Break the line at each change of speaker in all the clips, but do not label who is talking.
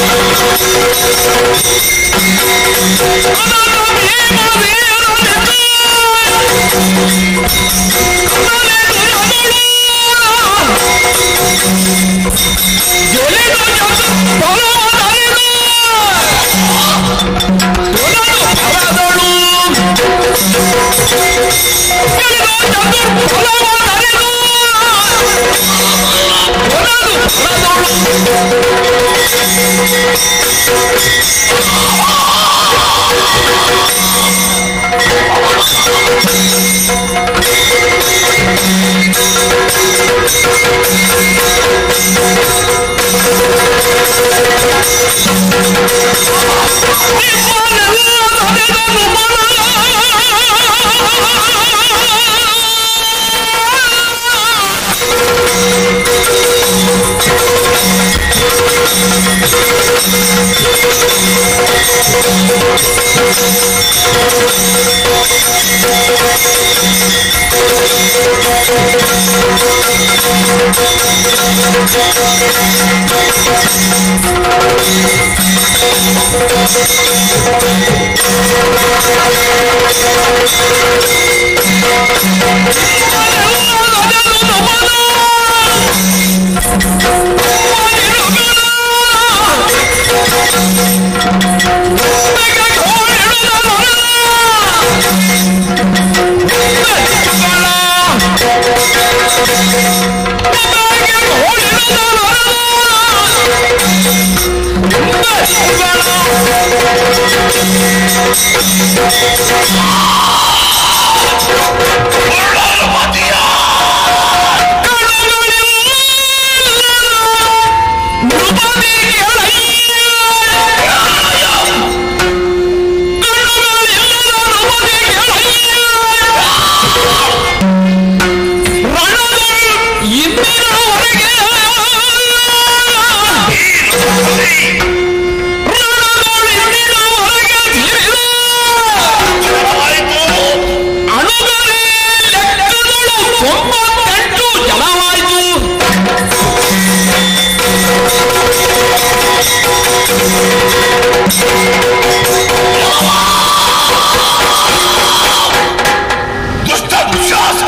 ದುಷ್ಟ ದುಶ್ಯಾಸನ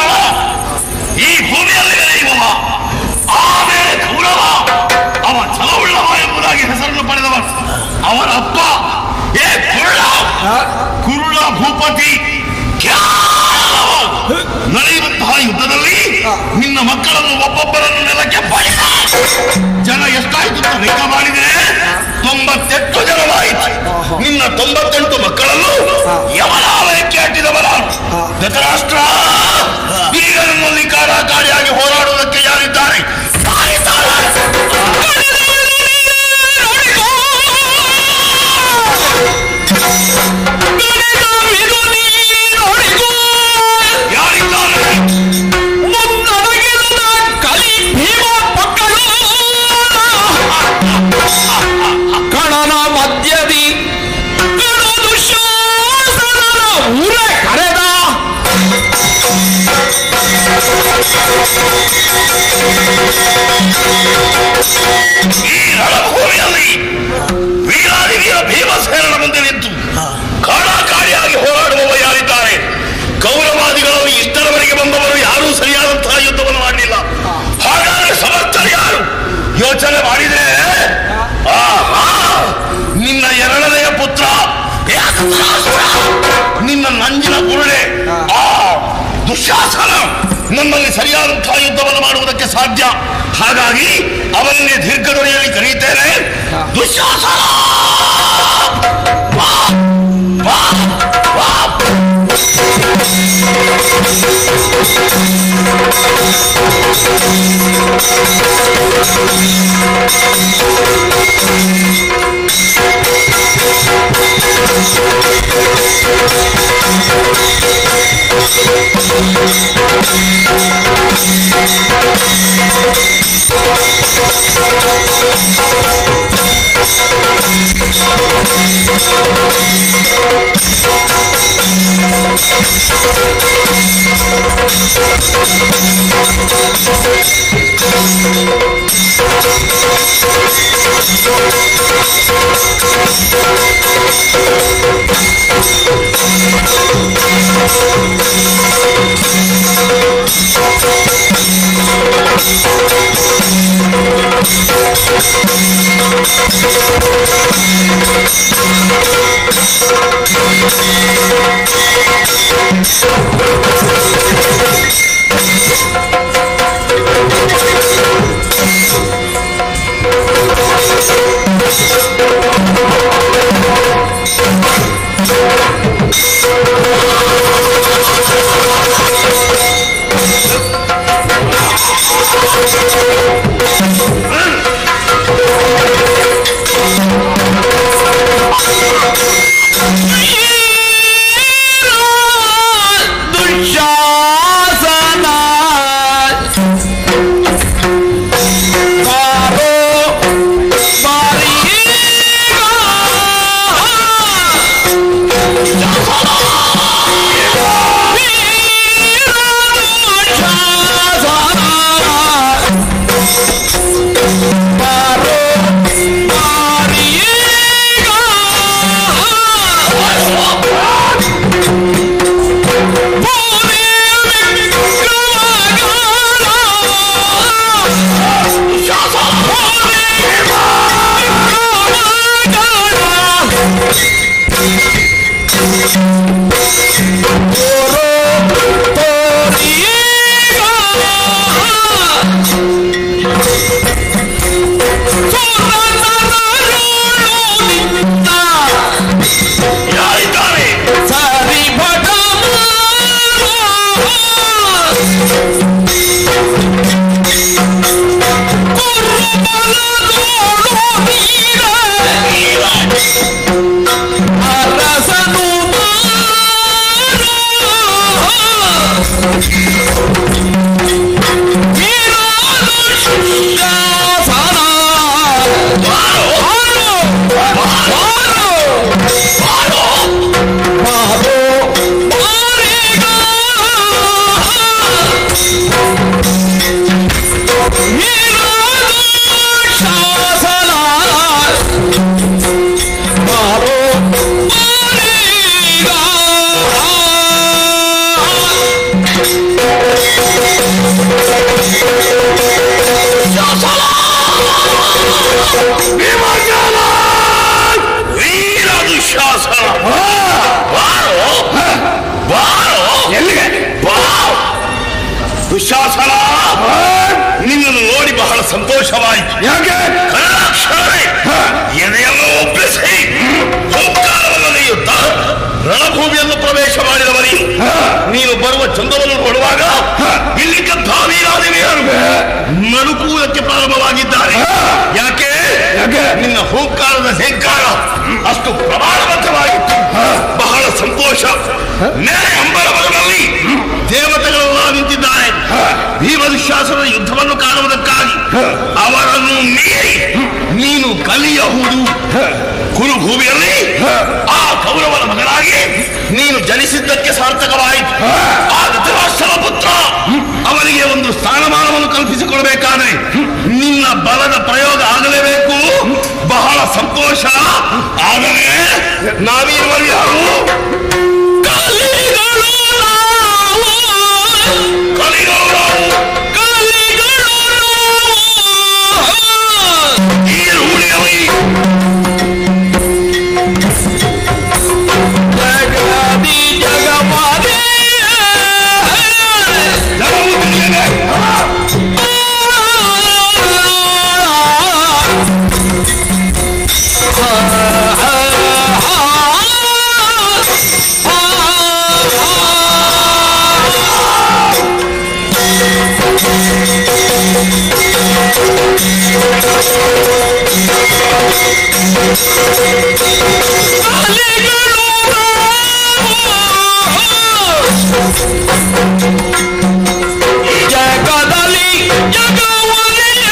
ಈ ಭೂಮಿಯಲ್ಲಿ ನೆನೆಯುವ ಆಮೇಲೆ ಕೌರವ ಅವ ಛಲವುಳ್ಳವ ಎಂಬುದಾಗಿ ಹೆಸರನ್ನು ಪಡೆದವ ಅವನ ಅಪ್ಪ ಏ ಕುರುಳ ಕುರುಳ ಭೂಪತಿ ಕ್ಯಾವ. ನಡೆಯುವಂತಹ ಯುದ್ಧದಲ್ಲಿ ನಿನ್ನ ಮಕ್ಕಳನ್ನು ಒಬ್ಬೊಬ್ಬರನ್ನು ನೆಲಕ್ಕೆ ಬಡಿದ ಜನ ಎಷ್ಟಾಯ್ತು ಅಂತ ಲೆಕ್ಕ ಮಾಡಿದ್ರೆ ತೊಂಬತ್ತೆಂಟು ಜನವಾಯಿತು ನಿನ್ನ ತೊಂಬತ್ತೆಂಟು ಮಕ್ಕಳನ್ನು ಯವನಾಲಯಕ್ಕೆ ಅಟ್ಟಿದವರ ಧೃತರಾಷ್ಟ್ರ ಈಗ ನನ್ನಲ್ಲಿ ಕಾಡಾಕಾಡಿಯಾಗಿ ಹೋರಾಡುವುದಕ್ಕೆ ಯಾರಿದ್ದಾರೆ ಯಾರಿದ್ದಾರೆ? ಯಾರಿದ್ದಾರೆ
ಕಣನ ಮಧ್ಯದಿ ಕಣದು ಶಾಸನದ ಉರ ಕರೆದ
ಈ ರಣಭೂಮಿಯಲ್ಲಿ ವೀರಾದಿ ವೀರ ಭೀಮಸೇನನ ಮುಂದೆ ನಿಂತು ಕಾಡಾಕಾಡಿಯಾಗಿ ಹೋರಾಡುವವ ಯಾರಿದ್ದಾರೆ ಕೌರವಾದಿಗಳಲ್ಲಿ ಇಷ್ಟರವರೆಗೆ ಬಂದವರು ಯಾರೂ ಸರಿಯಾದಂತಹ ಯುದ್ಧವನ್ನು ಮಾಡಲಿಲ್ಲ ಹಾಗಾದ್ರೆ ಸಮರ್ಥರು ಯಾರು ಯೋಚನೆ ಮಾಡಿದ್ರೆ ಆಹಾ, ನಿನ್ನ ಎರಡನೆಯ ಪುತ್ರ ಏಕಧಾಸುರ, ನಿನ್ನ ನಂಜಿನ ಗುರುಡೆ ಆ ದುಶ್ಯಾಸನ ನಮ್ಮಲ್ಲಿ ಸರಿಯಾದಂತಹ ಯುದ್ಧವನ್ನು ಮಾಡುವುದಕ್ಕೆ ಸಾಧ್ಯ ಹಾಗಾಗಿ ಅವನಿಗೆ ದೀರ್ಘಧ್ವನಿಯಲ್ಲಿ ಕರೆಯುತ್ತೇನೆ ದುಶ್ಯಾಸನ ಬಾ, ಬಾ, ಬಾ.
ದುಶ್ಯಾಸನ ಬಾರೋ ಬಾರೀಗ ಬಾರೋ
ಯಾರಿದ್ದಾರೆ
ಸರಿ ಭಟ ಅರಸನು
ವಿಮರ್ಶನ ವೀರ ದುಶ್ಯಾಸನ ಬಾರೋ ಬಾರೋ ಎಲ್ಲಿಗೆ ಬಾ ದುಶ್ಯಾಸನ ನಿನ್ನನ್ನು ನೋಡಿ ಬಹಳ ಸಂತೋಷವಾಯಿತು ಯಾಕೆ ಕನ್ನಡಾಕ್ಷರವೇ ಎದೆಯನ್ನು ಒಪ್ಪಿಸಿ ಹುಂಕಾರವನ್ನು ನೆಯ್ಯುತ್ತ ರಣಭೂಮಿಯನ್ನು ಪ್ರವೇಶ ಮಾಡಿದವನಿ ನೀನು ಬರುವ ಚಂದ್ರವನ್ನು ನೋಡುವಾಗ ಇಲ್ಲಿ ಧಾವೀರಾದೇವಿಯರು ನಡುಕುವುದಕ್ಕೆ ಪ್ರಾರಂಭವಾಗಿದ್ದಾರೆ ಯಾಕೆ ನಿನ್ನ ಹೂಂಕಾರದ ಹೆಂಕಾರ ಅಷ್ಟು ಪ್ರಮಾಣಬದ್ಧವಾಗಿತ್ತು ಬಹಳ ಸಂತೋಷ ನೆರೆ ಅಂಬರವರದಲ್ಲಿ ದೇವತೆಗಳೆಲ್ಲ ನಿಂತಿದ್ದಾರೆ ಭೀಮದುಶಾಸನ ಯುದ್ಧವನ್ನು ಕಾಣುವುದಕ್ಕಾಗಿ ಅವರನ್ನು ಮೀರಿ ನೀನು ಕಲಿಯಹುದು ಕುರುಭೂಮಿಯಲ್ಲಿ ಆ ಕೌರವನ ಮಗನಾಗಿ ನೀನು ಜನಿಸಿದ್ದಕ್ಕೆ ಸಾರ್ಥಕವಾಯಿತು ಆ ಧೃತರಾಷ್ಟ್ರನ ಪುತ್ರ ಅವನಿಗೆ ಒಂದು ಸ್ಥಾನಮಾನವನ್ನು ಕಲ್ಪಿಸಿಕೊಡಬೇಕಾದ್ರೆ ನಿನ್ನ ಬಲದ ಪ್ರಯೋಗ ಆಗಲೇಬೇಕು ಬಹಳ ಸಂತೋಷ ಆದರೆ ನಾವಿರುವರು ಯಾರು ಕಲಿಗಳು ಈ ರೂಢಿಯಲ್ಲಿ ಜನರು ತಿಳಿಯದೆ
ಜಗದಲ್ಲಿ ಜಗವಲಿಯ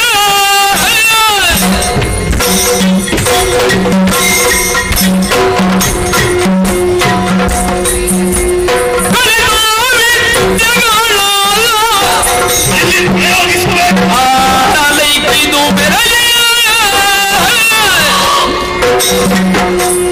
ಇಲ್ಲಿ ಪ್ರಯೋಗಿಸಬೇಕು
ಆಡಲೈಕಿದು ಬೆರಳಿಯ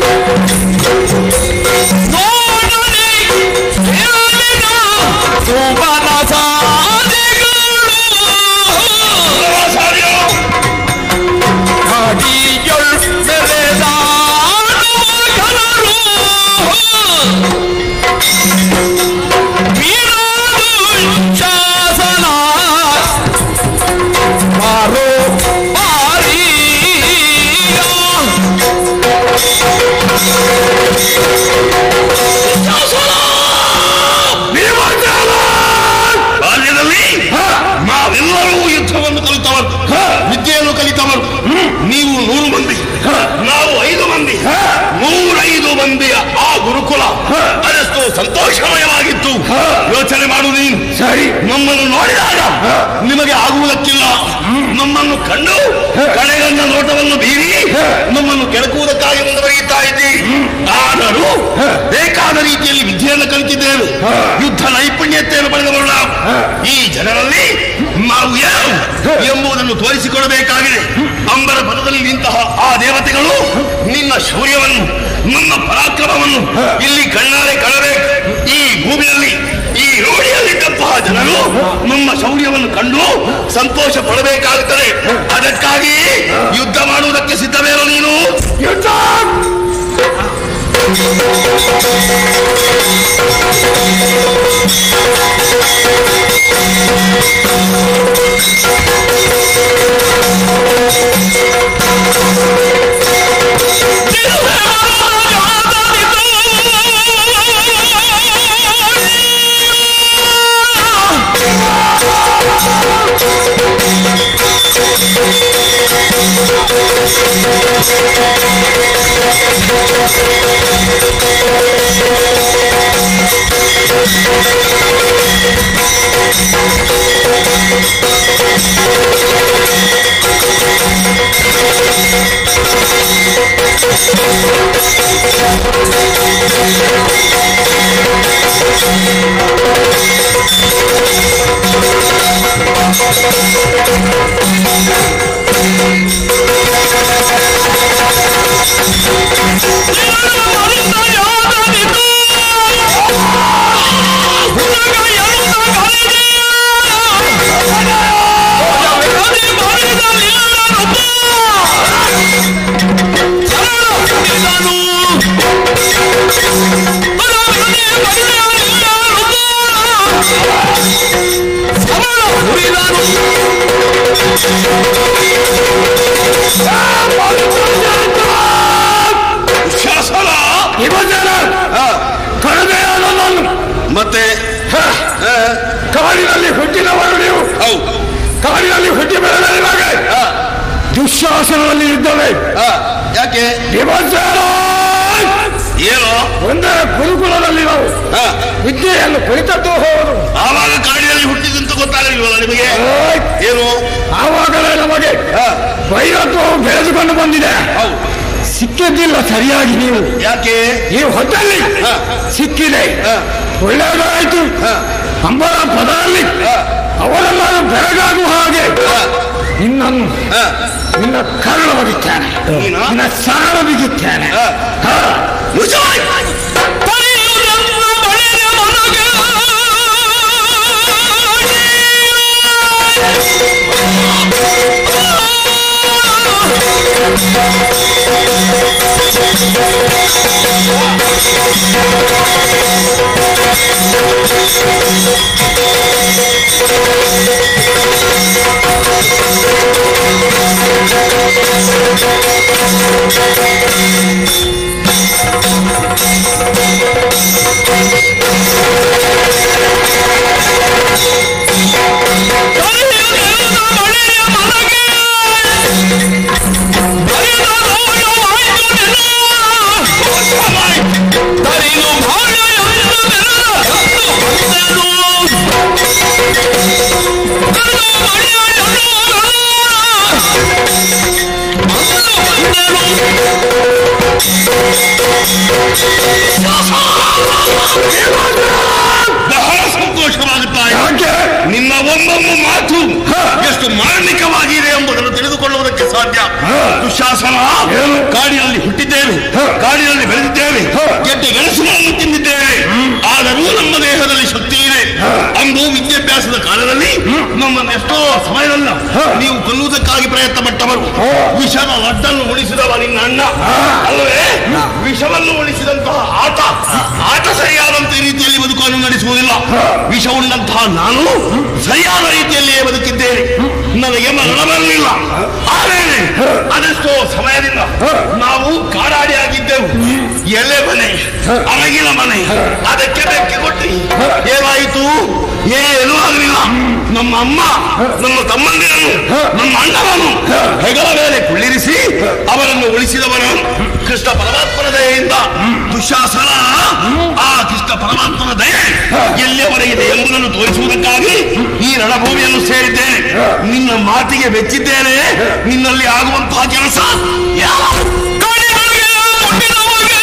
ಯೋಚನೆ ಮಾಡು ನೀನು
ಸರಿ
ನಮ್ಮನ್ನು ನೋಡಿದಾಗ ನಿಮಗೆ ಆಗುವುದಕ್ಕಿಲ್ಲ ನಮ್ಮನ್ನು ಕಂಡು ಕಡೆಗಣ್ಣ ನೋಟವನ್ನು ಬೀರಿ ನಮ್ಮನ್ನು ಕೆಳಕುವುದಕ್ಕಾಗಿ ಮುಂದುವರಿಯುತ್ತಾ ಇದ್ದಿ ಆದರೂ ಬೇಕಾದ ರೀತಿಯಲ್ಲಿ ವಿದ್ಯೆಯನ್ನು ಕಲಿತಿದ್ದೇವೆ ಯುದ್ಧ ನೈಪುಣ್ಯತೆಯನ್ನು ಪಡೆದವರು ನಾವು ಈ ಜನರಲ್ಲಿ ನಾವು ಯಾರು ಎಂಬುದನ್ನು ತೋರಿಸಿಕೊಡಬೇಕಾಗಿದೆ ಅಂಬರ ಪದದಲ್ಲಿ ನಿಂತಹ ಆ ದೇವತೆಗಳು ನಿನ್ನ ಶೌರ್ಯವನ್ನು ನನ್ನ ಪರಾಕ್ರಮವನ್ನು ಇಲ್ಲಿ ಕಣ್ಣಾರೆ ಕಾಣಬೇಕು ಈ ಭೂಮಿಯಲ್ಲಿ ಈ ರೂಢಿಯಲ್ಲಿದ್ದಂತಹ ಜನರು ನಮ್ಮ ಶೌರ್ಯವನ್ನು ಕಂಡು ಸಂತೋಷ ಪಡಬೇಕಾಗುತ್ತದೆ ಅದಕ್ಕಾಗಿ ಯುದ್ಧ ಮಾಡುವುದಕ್ಕೆ ಸಿದ್ಧವೇನೋ ನೀನು
ಯುದ್ಧ
ಶಾಸನ
ಇವತ್ತೇನ ಕಳೆದೆಯ ನನ್ನನ್ನು
ಮತ್ತೆ
ಹ, ಕಾಡಿನಲ್ಲಿ ಹುಟ್ಟಿದವರು ನೀವು
ಹೌದು
ಕಾಡಿನಲ್ಲಿ ಹುಟ್ಟಿ ಬೆಳೆದ ನಿಮಗೆ ದುಶ್ಯಾಸನದಲ್ಲಿ ಇದ್ದವೆ
ಯಾಕೆ
ವಿಭಜನ
ಏನು
ಒಂದೇ ಗುರುಕುಲದಲ್ಲಿ ನಾವು
ಹ,
ವಿದ್ಯೆಯನ್ನು ಕಲಿತದ್ದು ಹೋದರು
ಆವಾಗ ಕಾಡಿನಲ್ಲಿ ಹುಟ್ಟಿದಂತ ಗೊತ್ತಾಗಲಿಲ್ವಲ್ಲ ನಿಮಗೆ
ಏಯ್!
ಏನು
ಆವಾಗಲೇ ನಮಗೆ ವೈರತ್ವವು ಬೆಳೆದುಕೊಂಡು ಬಂದಿದೆ
ಹೌದು
ಸಿಕ್ಕಿದ್ದಿಲ್ಲ ಸರಿಯಾಗಿ ನೀವು
ಯಾಕೆ
ಈ ಹೊತ್ತಲ್ಲಿ
ಹ.
ಸಿಕ್ಕಿದೆ
ಹ.
ಒಳ್ಳೆಯದಾಯಿತು ಅಂಬರ ಪದದಲ್ಲಿ ಅವರೆಲ್ಲರೂ ಬೆಳಗಾಗುವ ಹಾಗೆ ನಿನ್ನನ್ನು
ಹ,
ನಿನ್ನ ಕರುಳು ಬಗಿತ್ತೇನೆ
ನೀನಾ?
ನಿನ್ನ ಸಾರ ಬಿಗಿತ್ತೇನೆ
ಹ.
ಹ.
ಮುಜಾಯ್! ಬಹಳ ಸಂತೋಷವಾಗುತ್ತಾ ಇದೆ
ಯಾಕೆ
ನಿನ್ನ ಒಂದೊಂದು ಮಾತು ಎಷ್ಟು ಮಾರ್ಮಿಕವಾಗಿದೆ ಎಂಬುದನ್ನು ತಿಳಿದುಕೊಳ್ಳುವುದಕ್ಕೆ ಸಾಧ್ಯ ದುಶಾಸನ
ಏನು?
ಕಾಡಿನಲ್ಲಿ ಹುಟ್ಟಿದ್ದೇವೆ
ಹ.
ಕಾಡಿನಲ್ಲಿ ಬೆಳೆದಿದ್ದೇವೆ
ಹ.
ಗೆಡ್ಡೆ ಗೆಣಸುಗಳನ್ನು ತಿಂದಿದ್ದೇವೆ ಆದರೂ ನಮ್ಮ ದೇಹದಲ್ಲಿ ಶಕ್ತಿ ಇದೆ ಅಂದು ವಿದ್ಯಾಭ್ಯಾಸದ ಕಾಲದಲ್ಲಿ ನಮ್ಮನ್ನು ಎಷ್ಟೋ ಸಮಯದಲ್ಲ ನೀವು ಕೊಲ್ಲುವುದಕ್ಕಾಗಿ ಪ್ರಯತ್ನ ಪಟ್ಟವರು ವಿಷದ ಲಡ್ಡನ್ನು ಉಳಿಸಿದವ ನಿನ್ನ ಅಣ್ಣ ಅಲ್ಲವೇ ವಿಷವನ್ನು ಉಳಿಸಿದಂತಹ ಆಟ ಆಟ ಸರಿಯಾದಂತ ರೀತಿಯಲ್ಲಿ ಬದುಕನ್ನು ನಡೆಸುವುದಿಲ್ಲ ವಿಷ ಉಂಡಂತಹ ನಾನು ಸರಿಯಾದ ರೀತಿಯಲ್ಲಿಯೇ ಬದುಕಿದ್ದೇನೆ ನನಗೆ ಮರಣ ಬರಲಿಲ್ಲ ಆದರೆ ಅದೆಷ್ಟೋ ಸಮಯದಿಂದ ನಾವು ಕಾಡಾಡಿ ಆಗಿದ್ದೆವು ಎಲೆ ಮನೆ ಅರಗಿನ ಮನೆ ಅದಕ್ಕೆ ಬೆಕ್ಕೆ ಕೊಟ್ಟಿ ಏನಾಯಿತು ಏನೂ ಆಗಲಿಲ್ಲ ನಮ್ಮ ಅಮ್ಮ ನಮ್ಮ ತಮ್ಮಂದಿರನ್ನು ನಮ್ಮ ಅಣ್ಣನನ್ನು ಹೆಗಲ ಮೇಲೆ ಕುಳ್ಳಿರಿಸಿ ಅವರನ್ನು ಉಳಿಸಿದವನು ಕೃಷ್ಣ ಪರಮಾತ್ಮನ ದಯೆಯಿಂದ ದುಶಾಸನ ಆ ಕೃಷ್ಣ ಪರಮಾತ್ಮನ ದಯೆ ಎಲ್ಲಿಯವರೆಗಿದೆ ಎಂಬುದನ್ನು ತೋರಿಸುವುದಕ್ಕಾಗಿ ಈ ರಣಭೂಮಿಯನ್ನು ಸೇರಿದ್ದೇನೆ ನಿನ್ನ ಮಾತಿಗೆ ಮೆಚ್ಚಿದ್ದೇನೆ ನಿನ್ನಲ್ಲಿ ಆಗುವಂತಹ ಕೆಲಸ ಯಾವ
ಕಣಿಗಳಿಗೆ ಮುಟ್ಟಿದವಗೆ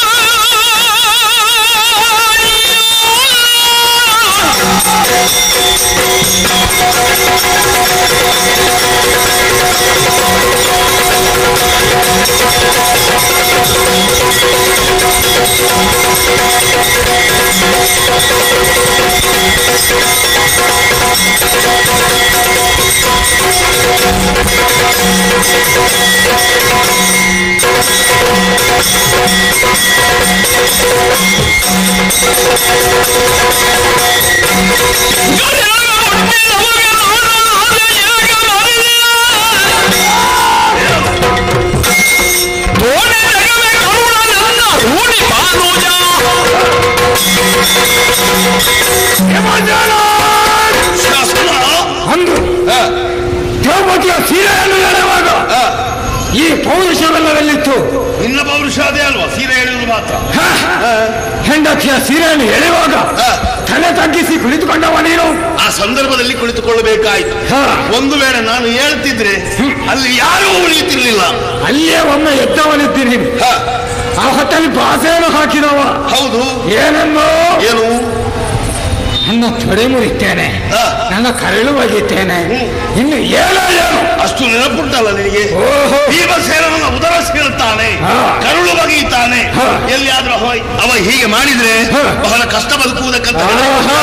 ಶಾಸನ
ಅಂದು ದ್ರೌಪದಿಯ ಸೀರೆಯನ್ನು ಎಳೆಯುವಾಗ ಈ ಪೌರುಷವೆಲ್ಲವೆಲ್ಲಿತ್ತು
ನಿನ್ನ ಪೌರುಷ ಅದೇ ಅಲ್ವಾ ಸೀರೆ ಹೇಳುವುದು ಮಾತ್ರ
ಹ? ಹೆಂಡತಿಯ ಸೀರೆಯನ್ನು ಎಳೆಯುವಾಗ ತಲೆ ತಗ್ಗಿಸಿ ಕುಳಿತುಕೊಂಡವ ನೀನು
ಆ ಸಂದರ್ಭದಲ್ಲಿ ಕುಳಿತುಕೊಳ್ಳಬೇಕಾಯ್ತು
ಹ.
ಒಂದು ವೇಳೆ ನಾನು ಹೇಳ್ತಿದ್ರೆ ಅಲ್ಲಿ ಯಾರೂ ಉಳಿಯುತ್ತಿರ್ಲಿಲ್ಲ
ಅಲ್ಲಿಯೇ ಒಮ್ಮೆ ಎದ್ದವನಿದ್ದಿ ನೀನು
ಹ,
ಆ ಹೊತ್ತಲ್ಲಿ ಬಾಸೆಯನ್ನು ಹಾಕಿದವ
ಹೌದು
ಏನನ್ನು
ಏನು
ನನ್ನ ತೊಡೆ ಮುರಿತೇನೆ
ಹ.
ನನ್ನ ಕರಳು ಒಗಿತೇನೆ ಇನ್ನು ಏನೋ ಏನು
ಅಷ್ಟು ನೆನಪುಂಟಲ್ಲ ನಿನಗೆ
ಓಹೋ
ಭೀಮಸೇನನ ಉದರ ಸೇರುತ್ತಾನೆ
ಹಾ.
ಕರುಳು ಬಗೆಯುತ್ತಾನೆ
ಹಾ.
ಎಲ್ಲಿಯಾದ್ರೂ ಅವ ಅವ ಹೀಗೆ ಮಾಡಿದ್ರೆ
ಹಾ.
ಬಹಳ ಕಷ್ಟ ಬದುಕುವುದಕ್ಕಂತ
ಆಹಾ.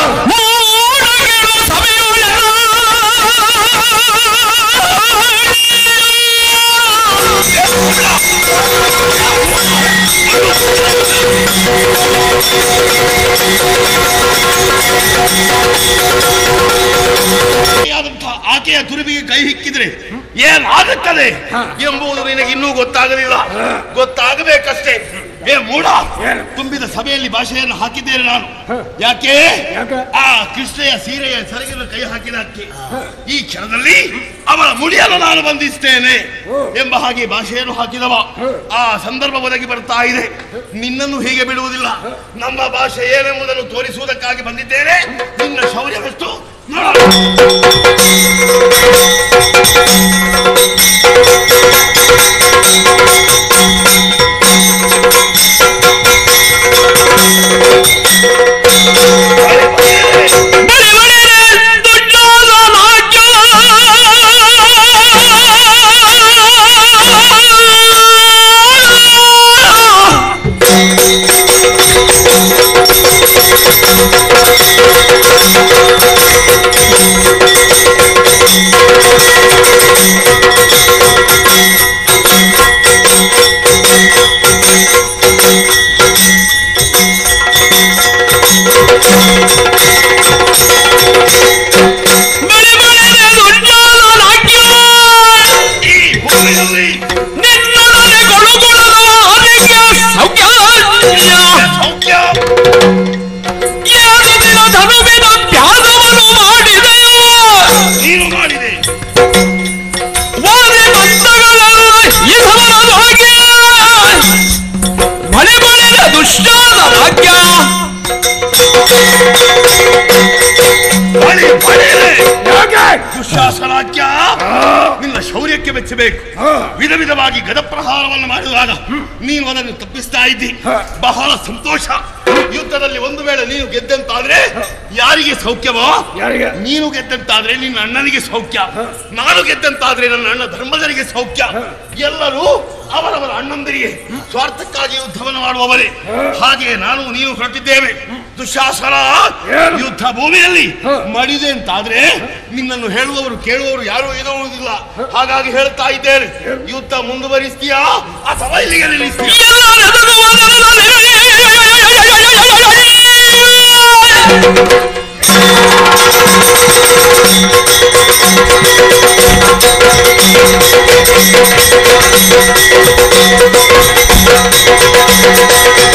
ಆದಂತಹ ಆಕೆಯ ತುರುಬಿಗೆ ಕೈ ಹಿಕ್ಕಿದ್ರೆ ಏನಾಗುತ್ತದೆ ಎಂಬುದು ನಿನಗೆ ಇನ್ನೂ ಗೊತ್ತಾಗಲಿಲ್ಲ ಗೊತ್ತಾಗಬೇಕಷ್ಟೇ ಏ ಮೂಡ
ಏನು?
ತುಂಬಿದ ಸಭೆಯಲ್ಲಿ ಭಾಷೆಯನ್ನು ಹಾಕಿದ್ದೇನೆ ನಾನು ಯಾಕೆ
ಯಾಕೆ?
ಆ ಕೃಷ್ಣೆಯ ಸೀರೆಯ ಸರಗಿನ ಕೈ ಹಾಕಿದಕ್ಕೆ ಈ ಕ್ಷಣದಲ್ಲಿ ಅವಳ ಮುಡಿಯನ್ನು ನಾನು ಬಂಧಿಸ್ತೇನೆ ಎಂಬ ಹಾಗೆ ಭಾಷೆಯನ್ನು ಹಾಕಿದವ ಆ ಸಂದರ್ಭ ಒದಗಿ ಬರ್ತಾ ಇದೆ ನಿನ್ನನ್ನು ಹೀಗೆ ಬಿಡುವುದಿಲ್ಲ ನಮ್ಮ ಭಾಷೆ ಏನೆಂಬುದನ್ನು ತೋರಿಸುವುದಕ್ಕಾಗಿ ಬಂದಿದ್ದೇನೆ ನಿನ್ನ ಶೌರ್ಯವೆಷ್ಟು ನೋಡೋಣ ಈ ಭೂಮಿಯಲ್ಲಿ ಸೌಖ್ಯ ನೀನು ಮಾಡಿದೆ
ಮಳೆ ಮಳೆಯ ದುಷ್ಟಾದ ಭಾಗ್ಯ
ಬಳಿ ಬಳಿರೆ
ಯಾಕೆ
ದುಶಾಸನಾಕ್ಯ ನಿನ್ನ ಶೌರ್ಯಕ್ಕೆ ಮೆಚ್ಚಬೇಕು ವಿಧ ವಿಧವಾಗಿ ಗದಪ್ರಹಾರವನ್ನು ಮಾಡಿದಾಗ ನೀನು ಅದನ್ನು ತಪ್ಪಿಸ್ತಾ ಇದ್ದಿ ಬಹಳ ಸಂತೋಷ ಯುದ್ಧದಲ್ಲಿ ಒಂದು ವೇಳೆ ನೀನು ಗೆದ್ದಂತಾದ್ರೆ ಯಾರಿಗೆ ಸೌಖ್ಯವೋ
ಯಾರಿಗೆ?
ನೀನು ಗೆದ್ದಂತಾದ್ರೆ ನಿನ್ನ ಅಣ್ಣನಿಗೆ ಸೌಖ್ಯ ನಾನು ಗೆದ್ದಂತಾದ್ರೆ ನನ್ನ ಅಣ್ಣ ಧರ್ಮಜನಿಗೆ ಸೌಖ್ಯ ಎಲ್ಲರೂ ಅವರವರ ಅಣ್ಣಂದಿರಿಗೆ ಸ್ವಾರ್ಥಕ್ಕಾಗಿ ಯುದ್ಧವನ್ನು ಮಾಡುವವರೇ ಹಾಗೆ ನಾನು ನೀನು ಹೊರಟಿದ್ದೇವೆ ದುಶಾಸನ
ಏನು?
ಯುದ್ಧ ಭೂಮಿಯಲ್ಲಿ ಮಡಿದೆ ಅಂತಾದ್ರೆ ನಿನ್ನನ್ನು ಹೇಳುವವರು ಕೇಳುವವರು ಯಾರೂ ಇರುವುದಿಲ್ಲ ಹಾಗಾಗಿ ಹೇಳ್ತಾ ಇದ್ದೇನೆ ಯುದ್ಧ ಮುಂದುವರಿಸ್ತೀಯಾ ಅಥವಾ ಇಲ್ಲಿಗೆ ನಿಲ್ಲಿಸ್ತೀಯಾ
ಎಲ್ಲ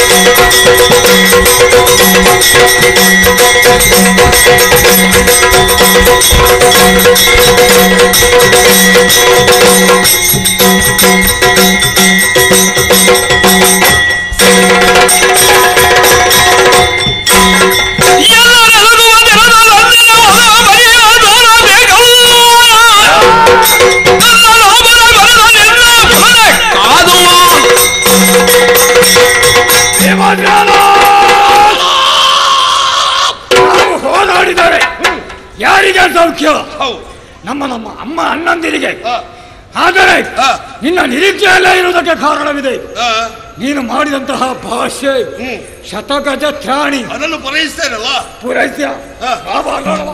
ನಾವು ಹೋರಾಡಿದರೆ ಯಾರಿಗೆ ಸೌಖ್ಯ
ಹೌದು
ನಮ್ಮ ನಮ್ಮ ಅಮ್ಮ ಅಣ್ಣಂದಿರಿಗೆ
ಆ,
ಆದರೆ
ಆ.
ನಿನ್ನ ನಿರೀಕ್ಷೆಯಲ್ಲೇ ಇರುವುದಕ್ಕೆ ಕಾರಣವಿದೆ
ಆ,
ನೀನು ಮಾಡಿದಂತಹ ಭಾಷೆ
ಹ್ಮ್.
ಶತಗಜ ತ್ರಾಣಿ
ಅದನ್ನು ಪೂರೈಸ್ತೇನಲ್ಲ
ಪೂರೈಸ್ಯ
ಆ.
ಬಾಬಾ ನೋಡುವ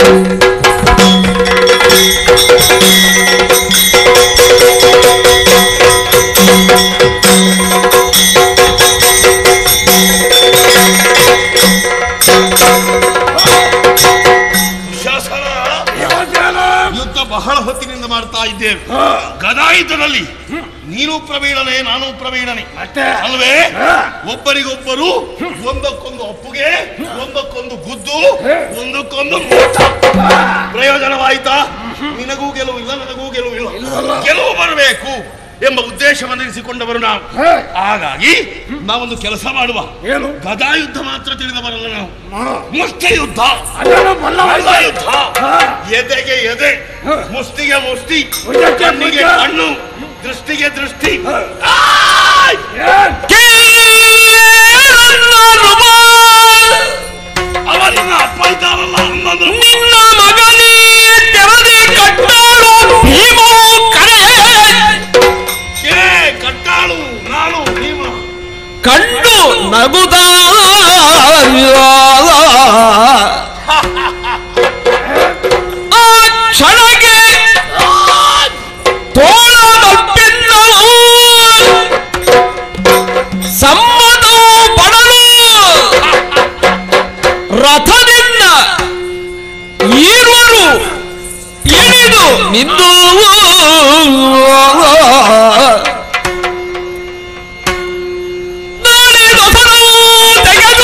ಶಾಸನ
ಇವತ್ತೇನ?
ಯುದ್ಧ ಬಹಳ ಹೊತ್ತಿನಿಂದ ಮಾಡ್ತಾ ಇದ್ದೇವೆ
ಆ,
ಗದಾಯುದ್ಧದಲ್ಲಿ ನೀನು ಪ್ರವೀಣನೆ ನಾನು ಪ್ರವೀಣನೆ
ಮತ್ತೆ
ಅಲ್ವೇ
ಆ.
ಒಬ್ಬರಿಗೊಬ್ಬರು ಒಂದಕ್ಕೊಂದು ಒಪ್ಪುಗೆ ಒಂದಕ್ಕೊಂದು ಗುದ್ದು
ಹೇ.
ಒಂದಕ್ಕೊಂದು ಮೂಟ. ಪ್ರಯೋಜನವಾಯಿತಾ ನಿನಗೂ ಗೆಲುವು ಇಲ್ಲ ನನಗೂ ಗೆಲುವು ಇಲ್ಲ
ಇಲ್ವಲ್ಲ?
ಗೆಲುವು ಬರಬೇಕು ಎಂಬ ಉದ್ದೇಶವನ್ನು ಇರಿಸಿಕೊಂಡವರು ನಾವು
ಹೇ,
ಹಾಗಾಗಿ ನಾವೊಂದು ಕೆಲಸ ಮಾಡುವ
ಏನು
ಗದಾಯುದ್ಧ ಮಾತ್ರ ತಿಳಿದವರಲ್ಲ ನಾವು
ಆ,
ಮುಷ್ಟಿ ಯುದ್ಧ
ಅದನ್ನು ಬಲ್ಲವಲ್ಲ.
ಮಲ್ಲ ಯುದ್ಧ
ಆ,
ಎದೆಗೆ ಎದೆ
ಹ.
ಮುಷ್ಟಿಗೆ ಮುಷ್ಟಿ
ಭುಜಕ್ಕೆ
ಕಣ್ಣಿಗೆ
ಭುಜ.
ಕಣ್ಣು ದೃಷ್ಟಿಗೆ ದೃಷ್ಟಿ
ಹ.
ಆಯ್!
ಏನ್?
ಅವ ನಿನ್ನ ಅಪ್ಪ ಇದ್ದಾರಲ್ಲ ಅನ್ನೋದು
ನಿನ್ನ ಮಗನೇ ತೆರೆದಿ ಕಟ್ಟಾಳು ಭೀಮೋ ಕರೆ
ಏ ಕಟ್ಟಾಳು ನಾನು ಭೀಮ
ಕಂಡು ನಗುದ ಆ ಕ್ಷಣಕ್ಕೆ ತೋಳದೊಪ್ಪಿದ್ದವು ಸಮ್ಮತವು ಪಡಲು ರಥದಿಂದ ಈರುವರು ಇಳಿದು ನಿಂದು ನಾಳೆ ರಥವು ತೆಗೆದು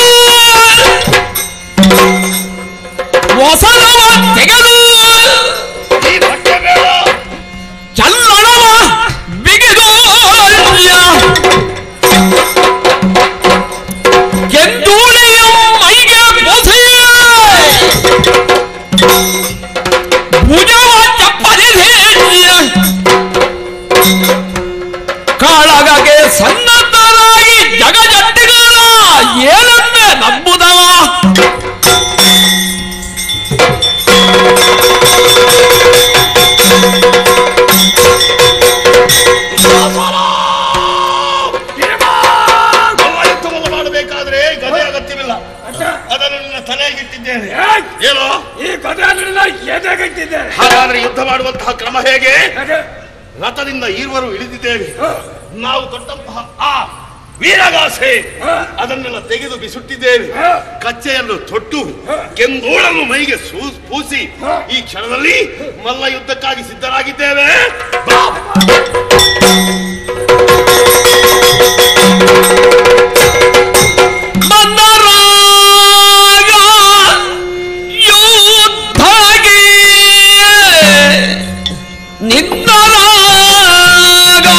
ಹೊಸದವ ತೆಗೆದು
ಈ ಬಟ್ಟೆ ಬೇಡ
ಚಲ್ಲಣವ ಬಿಗಿದು ಕೆಂದೂಳಿಯ ಮೈಗೆ ಪೊಸೆಯ ಭುಜವ ಚಪ್ಪಲಿಸಿ ಕಾಳಗಗೆ ಸನ್ನದ್ಧರಾಗಿ ಜಗಜಟ್ಟಿಗಳ ಏನಂತೆ ನಂಬುದವ
ಮಲ್ಲಯುದ್ಧವನ್ನು ಮಾಡಬೇಕಾದ್ರೆ ಗದೆ ಅಗತ್ಯವಿಲ್ಲ
ಮತ್ತೆ?
ಅದನ್ನು ನಿನ್ನ ತಲೆಗಿಟ್ಟಿದ್ದೇನೆ
ಏಯ್!
ಏನು
ಈ ಕಥೆಯನ್ನೆಲ್ಲ ಎದೆಗಟ್ಟಿದ್ದೇನೆ
ಹಾಗಾದ್ರೆ ಯುದ್ಧ ಮಾಡುವಂತಹ ಕ್ರಮ ಹೇಗೆ
ಹಾಗೆ
ರಥದಿಂದ ಈರುವರು ಇಳಿದಿದ್ದೇವೆ
ಹ,
ನಾವು ಕೊಟ್ಟಂತಹ ಆ ವೀರಗಾಸೆ
ಹ.
ಅದನ್ನೆಲ್ಲ ತೆಗೆದು ಬಿಸುಟ್ಟಿದ್ದೇವೆ
ಹ.
ಕಚ್ಚೆಯನ್ನು ತೊಟ್ಟು
ಹ.
ಕೆಂದೋಳನ್ನು ಮೈಗೆ ಸೂ- ಪೂಸಿ
ಹ.
ಈ ಕ್ಷಣದಲ್ಲಿ ಮಲ್ಲ ಯುದ್ಧಕ್ಕಾಗಿ ಸಿದ್ಧರಾಗಿದ್ದೇವೆ ಬಾ.
ಬಂದರಾಗ ಯುದ್ಧಗೆ ನಿಂದರಾಗ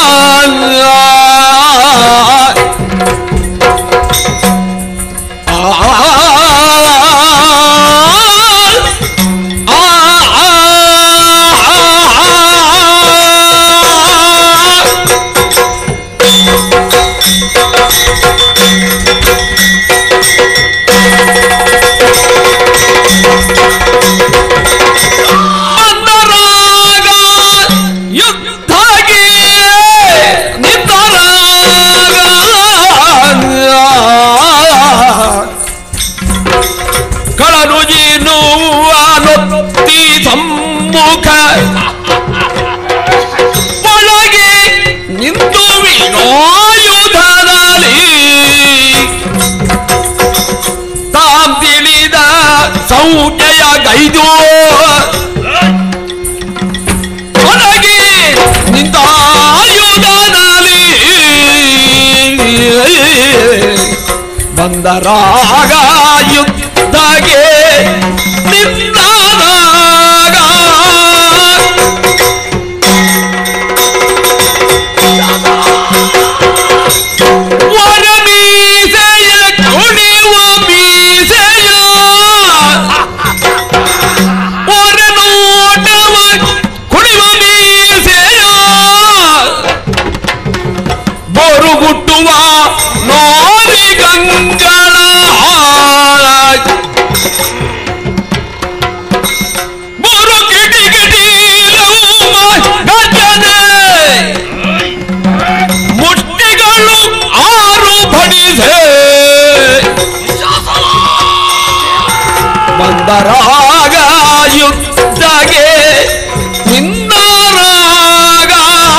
ಬಂದರಾಗ ಯುದ್ಧಗೆ ನಿಂದರಾಗ ಕಳನು ನುವ್ವನೊತ್ತಿ ಸಮ್ಮುಖ ಒಳಗೆ ನಿಂತು ವಿನೋಯುಧದಲ್ಲಿ ತಾಂ ತಿಳಿದ ಸೌಜಯ ಗೈದು ಒಳಗೆ ನಿಂತಾಯುಧದಲ್ಲಿ ಬಂದರಾಗ ಯುದ್ಧಗೆ ನಿಂತಾಗ ವರ ಮೀಸೆಯ ಕುಣಿವ ಮೀಸೆಯ ವರ ನೋಟವ ಕುಣಿವ ಮೀಸೆಯ ಬೋರುಗುಟ್ಟುವ ನೋಡಿ ಬಂದರಾಗ ಯುದ್ಧಗೆ ನಿಂದರಾಗ